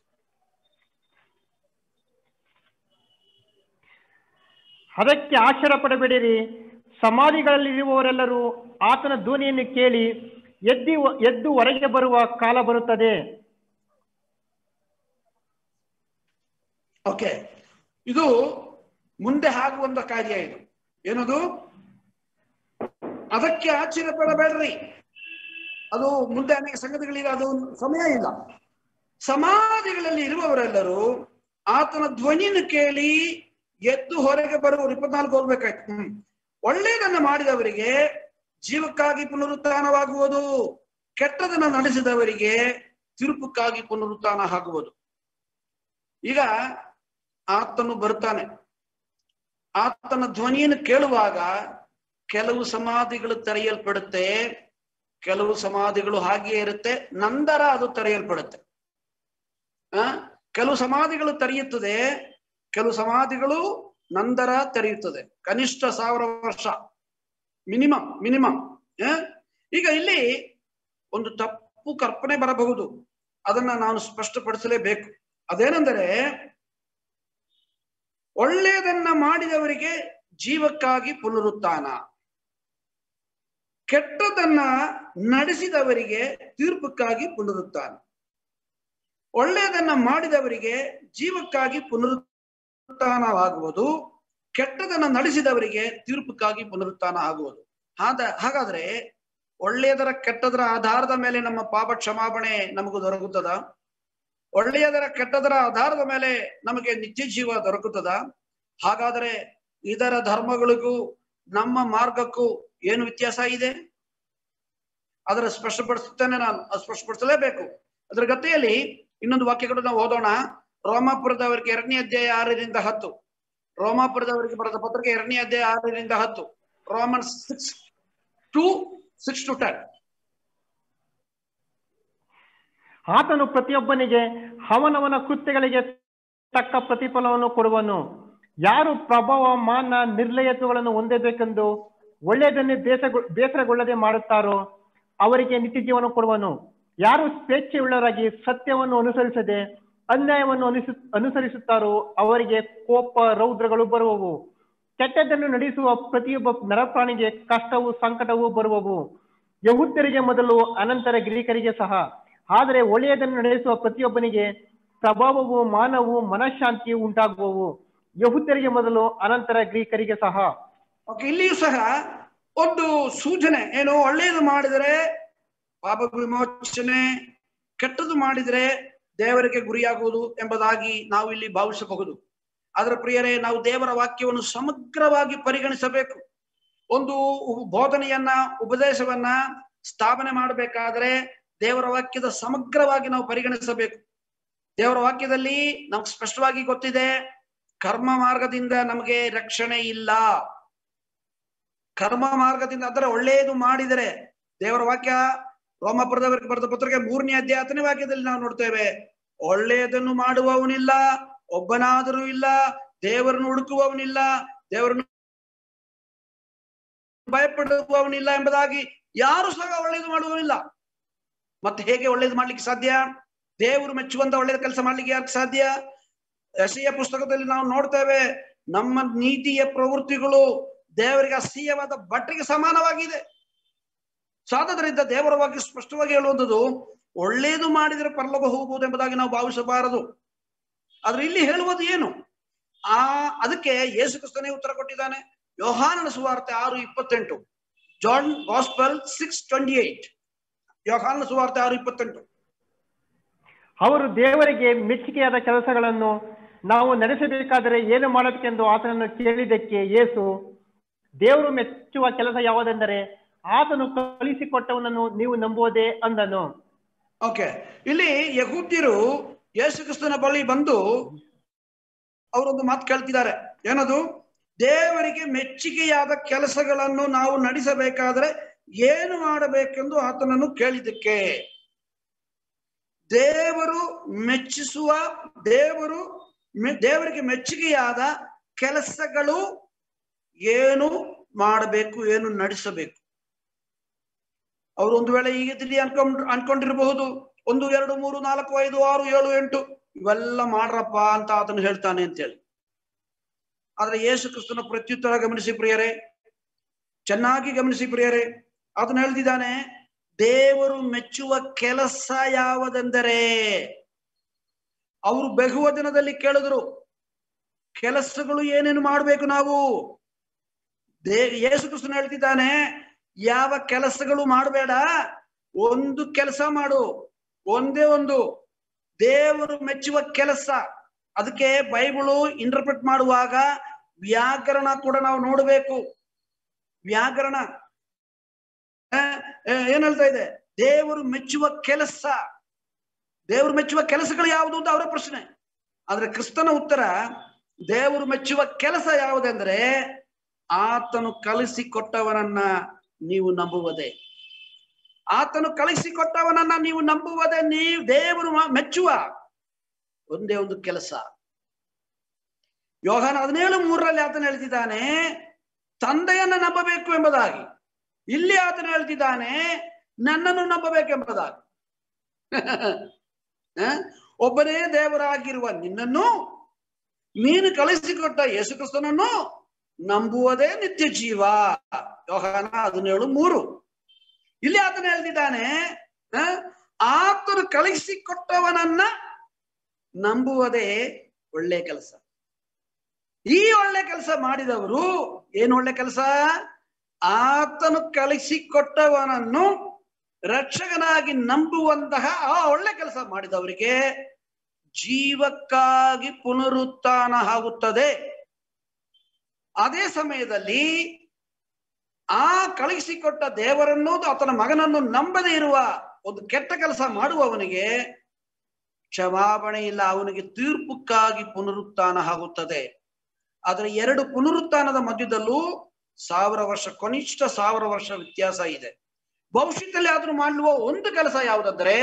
ಅದಕ್ಕೆ ಆಶ್ಚರ್ಯ ಪಡಬೇಡಿರಿ ಸಮಾಧಿಗಳಲ್ಲಿರುವವರೆಲ್ಲರೂ ಆತನ ಧ್ವನಿಯನ್ನು ಕೇಳಿ ಎದ್ದಿ ಎದ್ದು ಹೊರಗೆ ಬರುವ ಕಾಲ ಬರುತ್ತದೆ ಓಕೆ ಇದು ಮುಂದೆ ಆಗುವಂತ ಕಾರ್ಯ ಇದು ಏನದು ಅದಕ್ಕೆ ಆಶ್ಚರ್ಯ ಪಡಬೇಡ್ರಿ ಅದು ಮುಂದೆ ಅನೇಕ ಸಂಗತಿಗಳಿವೆ ಅದು ಸಮಯ ಇಲ್ಲ ಸಮಾಧಿಗಳಲ್ಲಿ ಇರುವವರೆಲ್ಲರೂ ಆತನ ಧ್ವನಿಯನ್ನು ಕೇಳಿ ಎದ್ದು ಹೊರಗೆ ಬರುವರು ಇಪ್ಪತ್ನಾಲ್ಕು ಹೋಗ್ಬೇಕಾಯ್ತು ಹ್ಮ್ ಒಳ್ಳೆಯದನ್ನ ಮಾಡಿದವರಿಗೆ ಜೀವಕ್ಕಾಗಿ ಪುನರುತ್ಥಾನವಾಗುವುದು ಕೆಟ್ಟದನ್ನ ನಡೆಸಿದವರಿಗೆ ತೀರ್ಪಕ್ಕಾಗಿ ಪುನರುತ್ಥಾನ ಆಗುವುದು ಈಗ ಆತನು ಬರ್ತಾನೆ ಆತನ ಧ್ವನಿಯನ್ನು ಕೇಳುವಾಗ ಕೆಲವು ಸಮಾಧಿಗಳು ತೆರೆಯಲ್ಪಡುತ್ತೆ ಕೆಲವು ಸಮಾಧಿಗಳು ಹಾಗೆಯೇ ಇರುತ್ತೆ ನಂತರ ಅದು ತೆರೆಯಲ್ಪಡುತ್ತೆ ಆ ಕೆಲವು ಸಮಾಧಿಗಳು ತೆರೆಯುತ್ತದೆ ಕೆಲವು ಸಮಾಧಿಗಳು ನಂತರ ತೆರೆಯುತ್ತದೆ ಕನಿಷ್ಠ ಸಾವಿರ ವರ್ಷ ಮಿನಿಮಮ್ ಮಿನಿಮಮ್ ಈಗ ಇಲ್ಲಿ ಒಂದು ತಪ್ಪು ಕಲ್ಪನೆ ಬರಬಹುದು ಅದನ್ನ ನಾನು ಸ್ಪಷ್ಟಪಡಿಸಲೇಬೇಕು ಅದೇನೆಂದರೆ ಒಳ್ಳೆಯದನ್ನ ಮಾಡಿದವರಿಗೆ ಜೀವಕ್ಕಾಗಿ ಪುನರುತ್ಥಾನ ಕೆಟ್ಟದನ್ನ ನಡೆಸಿದವರಿಗೆ ತೀರ್ಪಕ್ಕಾಗಿ ಪುನರುತ್ಥಾನ ಒಳ್ಳೆಯದನ್ನ ಮಾಡಿದವರಿಗೆ ಜೀವಕ್ಕಾಗಿ ಪುನರುತ್ಥಾನವಾಗುವುದು ಕೆಟ್ಟದನ್ನ ನಡೆಸಿದವರಿಗೆ ತೀರ್ಪಕ್ಕಾಗಿ ಪುನರುತ್ಥಾನ ಆಗುವುದು ಆದ ಹಾಗಾದ್ರೆ ಒಳ್ಳೆಯದರ ಕೆಟ್ಟದರ ಆಧಾರದ ಮೇಲೆ ನಮ್ಮ ಪಾಪ ಕ್ಷಮಾಪಣೆ ನಮಗೂ ದೊರಕುತ್ತದ ಒಳ್ಳೆಯದರ ಕೆಟ್ಟದರ ಆಧಾರದ ಮೇಲೆ ನಮಗೆ ನಿತ್ಯ ಜೀವ ದೊರಕುತ್ತದ ಹಾಗಾದರೆ ಇದರ ಧರ್ಮಗಳಿಗೂ ನಮ್ಮ ಮಾರ್ಗಕ್ಕೂ ಏನು ವ್ಯತ್ಯಾಸ ಇದೆ ಅದರ ಸ್ಪಷ್ಟಪಡಿಸುತ್ತೇನೆ ನಾನು ಅದು ಸ್ಪಷ್ಟಪಡಿಸಲೇಬೇಕು ಅದರ ಗತೆಯಲ್ಲಿ ಇನ್ನೊಂದು ವಾಕ್ಯಗಳು ನಾವು ಓದೋಣ ರೋಮಾಪುರದವರಿಗೆ ಎರಡನೇ ಅಧ್ಯಾಯ ಆರರಿಂದ ಹತ್ತು ರೋಮಾಪುರದವರಿಗೆ ಬರೆದ ಪತ್ರಿಕೆ ಎರಡನೇ ಅಧ್ಯಾಯ ಆರರಿಂದ ಹತ್ತು Roman six two six to ten ಆತನು ಪ್ರತಿಯೊಬ್ಬನಿಗೆ ಅವನವನ ಕೃತ್ಯಗಳಿಗೆ ತಕ್ಕ ಪ್ರತಿಫಲವನ್ನು ಕೊಡುವನು ಯಾರು ಪ್ರಭಾವ ಮಾನ ನಿರ್ಲಯತ್ವಗಳನ್ನು ಹೊಂದಬೇಕೆಂದು ಒಳ್ಳೆಯದನ್ನೇ ದೇಶ ಬೇಸರಗೊಳ್ಳದೆ ಮಾಡುತ್ತಾರೋ ಅವರಿಗೆ ನಿತ್ಯ ಜೀವನ ಕೊಡುವನು ಯಾರು ಸ್ವೇಚ್ಛೆಯುಳ್ಳವರಾಗಿ ಸತ್ಯವನ್ನು ಅನುಸರಿಸದೆ ಅನ್ಯಾಯವನ್ನು ಅನುಸು ಅನುಸರಿಸುತ್ತಾರೋ ಅವರಿಗೆ ಕೋಪ ರೌದ್ರಗಳು ಬರುವವು ಕೆಟ್ಟದ್ದನ್ನು ನಡೆಸುವ ಪ್ರತಿಯೊಬ್ಬ ನರಪ್ರಾಣಿಗೆ ಕಷ್ಟವು ಸಂಕಟವು ಬರುವವು ಯಹುದ್ಯರಿಗೆ ಮೊದಲು ಅನಂತರ ಗ್ರೀಕರಿಗೆ ಸಹ ಆದರೆ ಒಳ್ಳೆಯದನ್ನು ನಡೆಸುವ ಪ್ರತಿಯೊಬ್ಬನಿಗೆ ಪ್ರಭಾವವು ಮಾನವು ಮನಃಶಾಂತಿಯು ಉಂಟಾಗುವವು ಯಹುದ್ಯರಿಗೆ ಮೊದಲು ಅನಂತರ ಗ್ರೀಕರಿಗೆ ಸಹ ಓಕೆ ಇಲ್ಲಿಯೂ ಸಹ ಒಂದು ಸೂಚನೆ ಏನು ಒಳ್ಳೆಯದು ಮಾಡಿದರೆ ಪಾಪ ವಿಮೋಚನೆ ಕೆಟ್ಟದ್ದು ಮಾಡಿದರೆ ದೇವರಿಗೆ ಗುರಿಯಾಗುವುದು ಎಂಬುದಾಗಿ ನಾವು ಇಲ್ಲಿ ಭಾವಿಸಬಹುದು ಅದರ ಪ್ರಿಯರೇ ನಾವು ದೇವರ ವಾಕ್ಯವನ್ನು ಸಮಗ್ರವಾಗಿ ಪರಿಗಣಿಸಬೇಕು ಒಂದು ಉ- ಬೋಧನೆಯನ್ನ ಉಪದೇಶವನ್ನ ಸ್ಥಾಪನೆ ಮಾಡಬೇಕಾದ್ರೆ ದೇವರ ವಾಕ್ಯದ ಸಮಗ್ರವಾಗಿ ನಾವು ಪರಿಗಣಿಸಬೇಕು ದೇವರ ವಾಕ್ಯದಲ್ಲಿ ನಮ್ಗೆ ಸ್ಪಷ್ಟವಾಗಿ ಗೊತ್ತಿದೆ ಕರ್ಮ ಮಾರ್ಗದಿಂದ ನಮಗೆ ರಕ್ಷಣೆ ಇಲ್ಲ ಕರ್ಮ ಮಾರ್ಗದಿಂದ ಅದರ ಒಳ್ಳೆಯದು ಮಾಡಿದರೆ ದೇವರ ವಾಕ್ಯ ರೋಮಪುರದವರಿಗೆ ಬರೆದ ಪತ್ರಿಕೆ ಮೂರನೇ ಅಧ್ಯಾಯ ಹತ್ತನೇ ವಾಕ್ಯದಲ್ಲಿ ನಾವು ನೋಡ್ತೇವೆ ಒಳ್ಳೆಯದನ್ನು ಮಾಡುವವನಿಲ್ಲ ಒಬ್ಬನಾದರೂ ಇಲ್ಲ ದೇವರನ್ನು ಹುಡುಕುವವನಿಲ್ಲ ದೇವರನ್ನು ಭಯಪಡುವವನಿಲ್ಲ ಎಂಬುದಾಗಿ ಯಾರು ಸಹ ಒಳ್ಳೆಯದು ಮಾಡುವವನಿಲ್ಲ ಮತ್ತೆ ಹೇಗೆ ಒಳ್ಳೇದು ಮಾಡ್ಲಿಕ್ಕೆ ಸಾಧ್ಯ ದೇವರು ಮೆಚ್ಚುವಂತ ಒಳ್ಳೆಯ ಕೆಲಸ ಮಾಡ್ಲಿಕ್ಕೆ ಯಾಕೆ ಸಾಧ್ಯ ಯಶಯ ಪುಸ್ತಕದಲ್ಲಿ ನಾವು ನೋಡ್ತೇವೆ ನಮ್ಮ ನೀತಿಯ ಪ್ರವೃತ್ತಿಗಳು ದೇವರಿಗೆ ಅಸಹ್ಯವಾದ ಬಟ್ಟೆಗೆ ಸಮಾನವಾಗಿದೆ ಸಾಧದ್ರಿಂದ ದೇವರ ಬಗ್ಗೆ ಸ್ಪಷ್ಟವಾಗಿ ಹೇಳುವಂಥದ್ದು ಒಳ್ಳೆಯದು ಮಾಡಿದರೆ ಪರಲೋಕ ಹೋಗುವುದು ಎಂಬುದಾಗಿ ನಾವು ಭಾವಿಸಬಾರದು ಆದ್ರೆ ಇಲ್ಲಿ ಹೇಳುವುದು ಏನು ಆ ಅದಕ್ಕೆ ಯೇಸು ಕ್ರಿಸ್ತನೇ ಉತ್ತರ ಕೊಟ್ಟಿದ್ದಾನೆ ಯೋಹಾನನ ಸುವಾರ್ತೆ ಆರು ಇಪ್ಪತ್ತೆಂಟು John gospel six twenty eight ಯೋಹಾನನ ಸುವಾರ್ತೆ ಆರು ಇಪ್ಪತ್ತೆಂಟು ಅವರು ದೇವರಿಗೆ ಮೆಚ್ಚುಗೆಯಾದ ಕೆಲಸಗಳನ್ನು ನಾವು ನಡೆಸಬೇಕಾದರೆ ಏನು ಮಾಡಬೇಕೆಂದು ಆತನನ್ನು ಕೇಳಿದ್ದಕ್ಕೆ ಯೇಸು ದೇವರು ಮೆಚ್ಚುವ ಕೆಲಸ ಯಾವುದೆಂದರೆ ಆತನು ಕಳಿಸಿಕೊಟ್ಟವನನ್ನು ನೀವು ನಂಬುವುದೇ ಅಂದನು ಓಕೆ ಇಲ್ಲಿ ಯಹೂದ್ಯರು ಯೇಸು ಕ್ರಿಸ್ತನ ಬಳಿ ಬಂದು ಅವರೊಂದು ಮಾತು ಕೇಳ್ತಿದ್ದಾರೆ ಏನದು ದೇವರಿಗೆ ಮೆಚ್ಚುಗೆಯಾದ ಕೆಲಸಗಳನ್ನು ನಾವು ನಡೆಸಬೇಕಾದ್ರೆ ಏನು ಮಾಡಬೇಕೆಂದು ಆತನನ್ನು ಕೇಳಿದ್ದಕ್ಕೆ ದೇವರು ಮೆಚ್ಚಿಸುವ ದೇವರು ಮೆ- ದೇವರಿಗೆ ಮೆಚ್ಚುಗೆಯಾದ ಕೆಲಸಗಳು ಏನು ಮಾಡಬೇಕು ಏನು ನಡೆಸಬೇಕು ಅವರು ಒಂದು ವೇಳೆ ಈಗ ತಿಳಿ ಅನ್ಕೊಂಡ್ ಅನ್ಕೊಂಡಿರಬಹುದು ಒಂದು ಎರಡು ಮೂರು ನಾಲ್ಕು ಐದು ಆರು ಏಳು ಎಂಟು ಇವೆಲ್ಲ ಮಾಡ್ರಪ್ಪ ಅಂತ ಆತನು ಹೇಳ್ತಾನೆ ಅಂತೇಳಿ ಆದ್ರೆ ಯೇಸು ಕ್ರಿಸ್ತನ ಪ್ರತ್ಯುತ್ತರ ಗಮನಿಸಿ ಪ್ರಿಯರೇ ಚೆನ್ನಾಗಿ ಗಮನಿಸಿ ಪ್ರಿಯರೇ ಆತನು ಹೇಳ್ತಿದ್ದಾನೆ ದೇವರು ಮೆಚ್ಚುವ ಕೆಲಸ ಯಾವುದೆಂದರೆ ಅವರು ಬಹುವ ದಿನದಲ್ಲಿ ಕೇಳಿದ್ರು ಕೆಲಸಗಳು ಏನೇನು ಮಾಡಬೇಕು ನಾವು ದೇ ಯೇಸು ಕ್ರಿಸ್ತನು ಹೇಳ್ತಿದ್ದಾನೆ ಯಾವ ಕೆಲಸಗಳು ಮಾಡಬೇಡ ಒಂದು ಕೆಲಸ ಮಾಡು ಒಂದೇ ಒಂದು ದೇವರು ಮೆಚ್ಚುವ ಕೆಲಸ ಅದಕ್ಕೆ ಬೈಬಲು ಇಂಟರ್ಪ್ರಿಟ್ ಮಾಡುವಾಗ ವ್ಯಾಕರಣ ಕೂಡ ನಾವು ನೋಡಬೇಕು ವ್ಯಾಕರಣ ಆ, ಆ, ಏನ್ ಹೇಳ್ತಾ ಇದೆ ದೇವರು ಮೆಚ್ಚುವ ಕೆಲಸ ದೇವರು ಮೆಚ್ಚುವ ಕೆಲಸಗಳು ಯಾವುದು ಅಂತ ಅವರ ಪ್ರಶ್ನೆ ಆದ್ರೆ ಕ್ರಿಸ್ತನ ಉತ್ತರ ದೇವರು ಮೆಚ್ಚುವ ಕೆಲಸ ಯಾವುದೆಂದ್ರೆ ಆತನು ಕಲಿಸಿಕೊಟ್ಟವನನ್ನ ನೀವು ನಂಬುವುದೇ ಆತನು ಕಳಿಸಿಕೊಟ್ಟವನನ್ನ ನೀವು ನಂಬುವುದೇ ನೀವು ದೇವರು ಮ- ಮೆಚ್ಚುವ ಒಂದೇ ಒಂದು ಕೆಲಸ ಯೋಹಾನ ಹದಿನೇಳು ಮೂರರಲ್ಲಿ ಆತನು ಹೇಳ್ತಿದ್ದಾನೆ ತಂದೆಯನ್ನ ನಂಬಬೇಕು ಎಂಬುದಾಗಿ ಇಲ್ಲಿ ಆತನು ಹೇಳ್ತಿದ್ದಾನೆ ನನ್ನನ್ನು ನಂಬಬೇಕೆಂಬುದಾಗಿ ಆ? ಒಬ್ಬನೇ ದೇವರಾಗಿರುವ ನಿನ್ನನ್ನು ನೀನು ಕಳಿಸಿಕೊಟ್ಟ ಯೇಸು ಕ್ರಿಸ್ತನನ್ನು ನಂಬುವುದೇ ನಿತ್ಯ ಜೀವ ಯೋಹಾನ ಹದಿನೇಳು ಮೂರು ಇಲ್ಲಿ ಆತನು ಹೇಳ್ತಿದ್ದಾನೆ ಆ, ಆತನು ಕಳಿಸಿಕೊಟ್ಟವನನ್ನ ನಂಬುವುದೇ ಒಳ್ಳೆ ಕೆಲಸ ಈ ಒಳ್ಳೆ ಕೆಲಸ ಮಾಡಿದವರು ಏನು ಒಳ್ಳೆ ಕೆಲಸ ಆತನು ಕಳಿಸಿಕೊಟ್ಟವನನ್ನು ರಕ್ಷಕನಾಗಿ ನಂಬುವಂತಹ ಆ ಒಳ್ಳೆ ಕೆಲಸ ಮಾಡಿದವರಿಗೆ ಜೀವಕ್ಕಾಗಿ ಪುನರುತ್ಥಾನ ಆಗುತ್ತದೆ ಅದೇ ಸಮಯದಲ್ಲಿ ಆ ಕಳಿಸಿಕೊಟ್ಟ ದೇವರನ್ನು ಆತನ ಮಗನನ್ನು ನಂಬದೇ ಇರುವ ಒಂದು ಕೆಟ್ಟ ಕೆಲಸ ಮಾಡುವವನಿಗೆ ಕ್ಷಮಾಪಣೆ ಇಲ್ಲ ಅವನಿಗೆ ತೀರ್ಪುಕ್ಕಾಗಿ ಪುನರುತ್ಥಾನ ಆಗುತ್ತದೆ ಆದರೆ ಎರಡು ಪುನರುತ್ಥಾನದ ಮಧ್ಯದಲ್ಲೂ ಸಾವಿರ ವರ್ಷ ಕನಿಷ್ಠ ಸಾವಿರ ವರ್ಷ ವ್ಯತ್ಯಾಸ ಇದೆ ಭವಿಷ್ಯದಲ್ಲಿ ಆದ್ರೂ ಮಾಡುವ ಒಂದು ಕೆಲಸ ಯಾವುದಂದ್ರೆ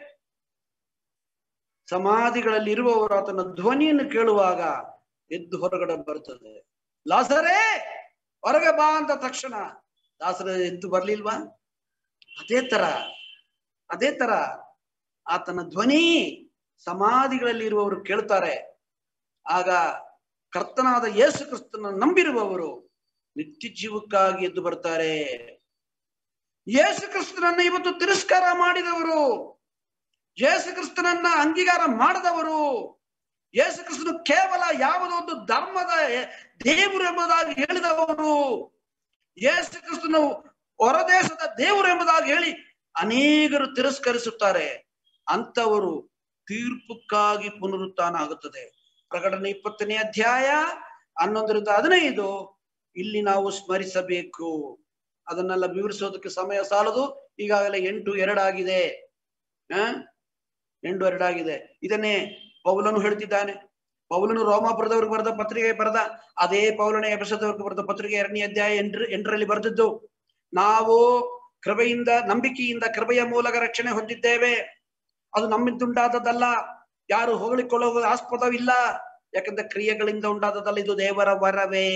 ಸಮಾಧಿಗಳಲ್ಲಿ ಇರುವವರು ಆತನ ಧ್ವನಿಯನ್ನು ಕೇಳುವಾಗ ಎದ್ದು ಹೊರಗಡೆ ಬರ್ತದೆ ಲಾಸರೇ ಹೊರಗೆ ಬಾ ಅಂತ ತಕ್ಷಣ ಲಾಸರ ಎದ್ದು ಬರ್ಲಿಲ್ವಾ ಅದೇ ತರ ಅದೇ ತರ ಆತನ ಧ್ವನಿ ಸಮಾಧಿಗಳಲ್ಲಿ ಇರುವವರು ಕೇಳ್ತಾರೆ ಆಗ ಕರ್ತನಾದ ಯೇಸು ಕ್ರಿಸ್ತನ ನಂಬಿರುವವರು ನಿತ್ಯ ಜೀವಕ್ಕಾಗಿ ಎದ್ದು ಬರ್ತಾರೆ ಯೇಸು ಕ್ರಿಸ್ತನನ್ನ ಇವತ್ತು ತಿರಸ್ಕಾರ ಮಾಡಿದವರು ಯೇಸು ಕ್ರಿಸ್ತನನ್ನ ಅಂಗೀಕಾರ ಮಾಡದವರು ಯೇಸು ಕ್ರಿಸ್ತನು ಕೇವಲ ಯಾವುದೋ ಒಂದು ಧರ್ಮದ ದೇವರು ಎಂಬುದಾಗಿ ಹೇಳಿದವರು ಯೇಸು ಕ್ರಿಸ್ತನು ಹೊರದೇಶದ ದೇವರು ಎಂಬುದಾಗಿ ಹೇಳಿ ಅನೇಕರು ತಿರಸ್ಕರಿಸುತ್ತಾರೆ ಅಂತವರು ತೀರ್ಪಕ್ಕಾಗಿ ಪುನರುತ್ಥಾನ ಆಗುತ್ತದೆ ಪ್ರಕಟಣೆ ಇಪ್ಪತ್ತನೇ ಅಧ್ಯಾಯ ಹನ್ನೊಂದರಿಂದ ಹದಿನೈದು ಇಲ್ಲಿ ನಾವು ಸ್ಮರಿಸಬೇಕು ಅದನ್ನೆಲ್ಲ ವಿವರಿಸೋದಕ್ಕೆ ಸಮಯ ಸಾಲದು ಈಗಾಗಲೇ ಎಂಟು ಎರಡಾಗಿದೆ ಆ ಎಂಟು ಎರಡಾಗಿದೆ ಇದನ್ನೇ ಪೌಲನು ಹೇಳ್ತಿದ್ದಾನೆ ಪೌಲನು ರೋಮಾಪುರದವ್ರಿಗೆ ಬರೆದ ಪತ್ರಿಕೆ ಬರೆದ ಅದೇ ಪೌಲನೇ ಎಬಸದವ್ರಿಗೆ ಬರೆದ ಪತ್ರಿಕೆ ಎರಡನೇ ಅಧ್ಯಾಯ ಎಂಟ್ರ ಎಂಟರಲ್ಲಿ ಬರೆದಿದ್ದು ನಾವು ಕೃಪೆಯಿಂದ ನಂಬಿಕೆಯಿಂದ ಕೃಪೆಯ ಮೂಲಕ ರಕ್ಷಣೆ ಹೊಂದಿದ್ದೇವೆ ಅದು ನಮ್ಮಿಂದುಂಟಾದದ್ದಲ್ಲ ಯಾರು ಹೊಗಳಿಕೊಳ್ಳುವ ಆಸ್ಪದವಿಲ್ಲ ಯಾಕಂದ್ರೆ ಕ್ರಿಯೆಗಳಿಂದ ಉಂಟಾದದಲ್ಲ ಇದು ದೇವರ ವರವೇ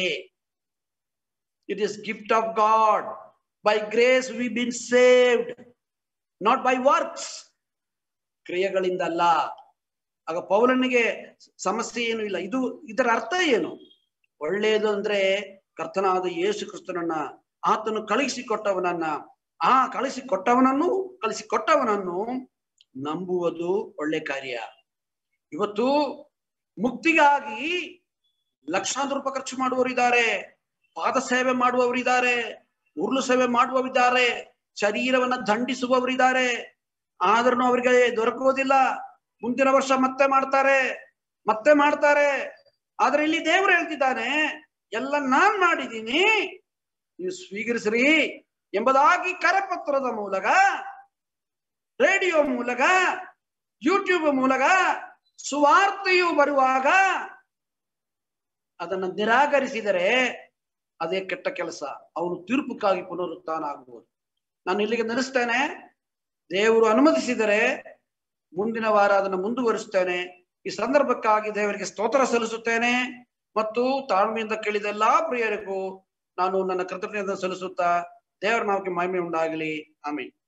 it is gift of God by grace we been saved not by works ಕ್ರಿಯೆಗಳಿಂದಲ್ಲ ಆಗ ಪೌಲನಿಗೆ ಸಮಸ್ಯೆ ಏನು ಇಲ್ಲ ಇದು ಇದರ ಅರ್ಥ ಏನು ಒಳ್ಳೆಯದು ಅಂದ್ರೆ ಕರ್ತನಾದ ಯೇಸು ಕ್ರಿಸ್ತನನ್ನ ಆತನು ಕಳಿಸಿಕೊಟ್ಟವನನ್ನ ಆ ಕಳಿಸಿಕೊಟ್ಟವನನ್ನು ಕಳಿಸಿಕೊಟ್ಟವನನ್ನು ನಂಬುವುದು ಒಳ್ಳೆ ಕಾರ್ಯ ಇವತ್ತು ಮುಕ್ತಿಗಾಗಿ ಲಕ್ಷಾಂತರ ರೂಪಾಯಿ ಖರ್ಚು ಮಾಡುವವರಿದ್ದಾರೆ ಪಾದ ಸೇವೆ ಮಾಡುವವರಿದ್ದಾರೆ ಉರುಳು ಸೇವೆ ಮಾಡುವವರಿದ್ದಾರೆ ಶರೀರವನ್ನ ದಂಡಿಸುವವರಿದ್ದಾರೆ ಆದ್ರೂ ಅವರಿಗೆ ದೊರಕುವುದಿಲ್ಲ ಮುಂದಿನ ವರ್ಷ ಮತ್ತೆ ಮಾಡ್ತಾರೆ ಮತ್ತೆ ಮಾಡ್ತಾರೆ ಆದ್ರೆ ಇಲ್ಲಿ ದೇವರು ಹೇಳ್ತಿದ್ದಾನೆ ಎಲ್ಲ ನಾನ್ ಮಾಡಿದ್ದೀನಿ ನೀವು ಸ್ವೀಕರಿಸ್ರಿ ಎಂಬುದಾಗಿ ಕರಪತ್ರದ ಮೂಲಕ ರೇಡಿಯೋ ಮೂಲಕ ಯೂಟ್ಯೂಬ್ ಮೂಲಕ ಸುವಾರ್ತೆಯು ಬರುವಾಗ ಅದನ್ನ ನಿರಾಕರಿಸಿದರೆ ಅದೇ ಕೆಟ್ಟ ಕೆಲಸ ಅವನು ತೀರ್ಪಕ್ಕಾಗಿ ಪುನರುತ್ಥಾನ ಆಗಬಹುದು ನಾನು ಇಲ್ಲಿಗೆ ನಿಲ್ಲಿಸ್ತೇನೆ ದೇವರು ಅನುಮತಿಸಿದರೆ ಮುಂದಿನ ವಾರ ಅದನ್ನು ಮುಂದುವರಿಸ್ತೇನೆ ಈ ಸಂದರ್ಭಕ್ಕಾಗಿ ದೇವರಿಗೆ ಸ್ತೋತ್ರ ಸಲ್ಲಿಸುತ್ತೇನೆ ಮತ್ತು ತಾಳ್ಮೆಯಿಂದ ಕೇಳಿದ ಎಲ್ಲಾ ಪ್ರಿಯರಿಗೂ ನಾನು ನನ್ನ ಕೃತಜ್ಞತೆ ಸಲ್ಲಿಸುತ್ತಾ ದೇವರ ನಾಮಕ್ಕೆ ಮಹಿಮೆ ಉಂಟಾಗಲಿ ಆಮೇಲೆ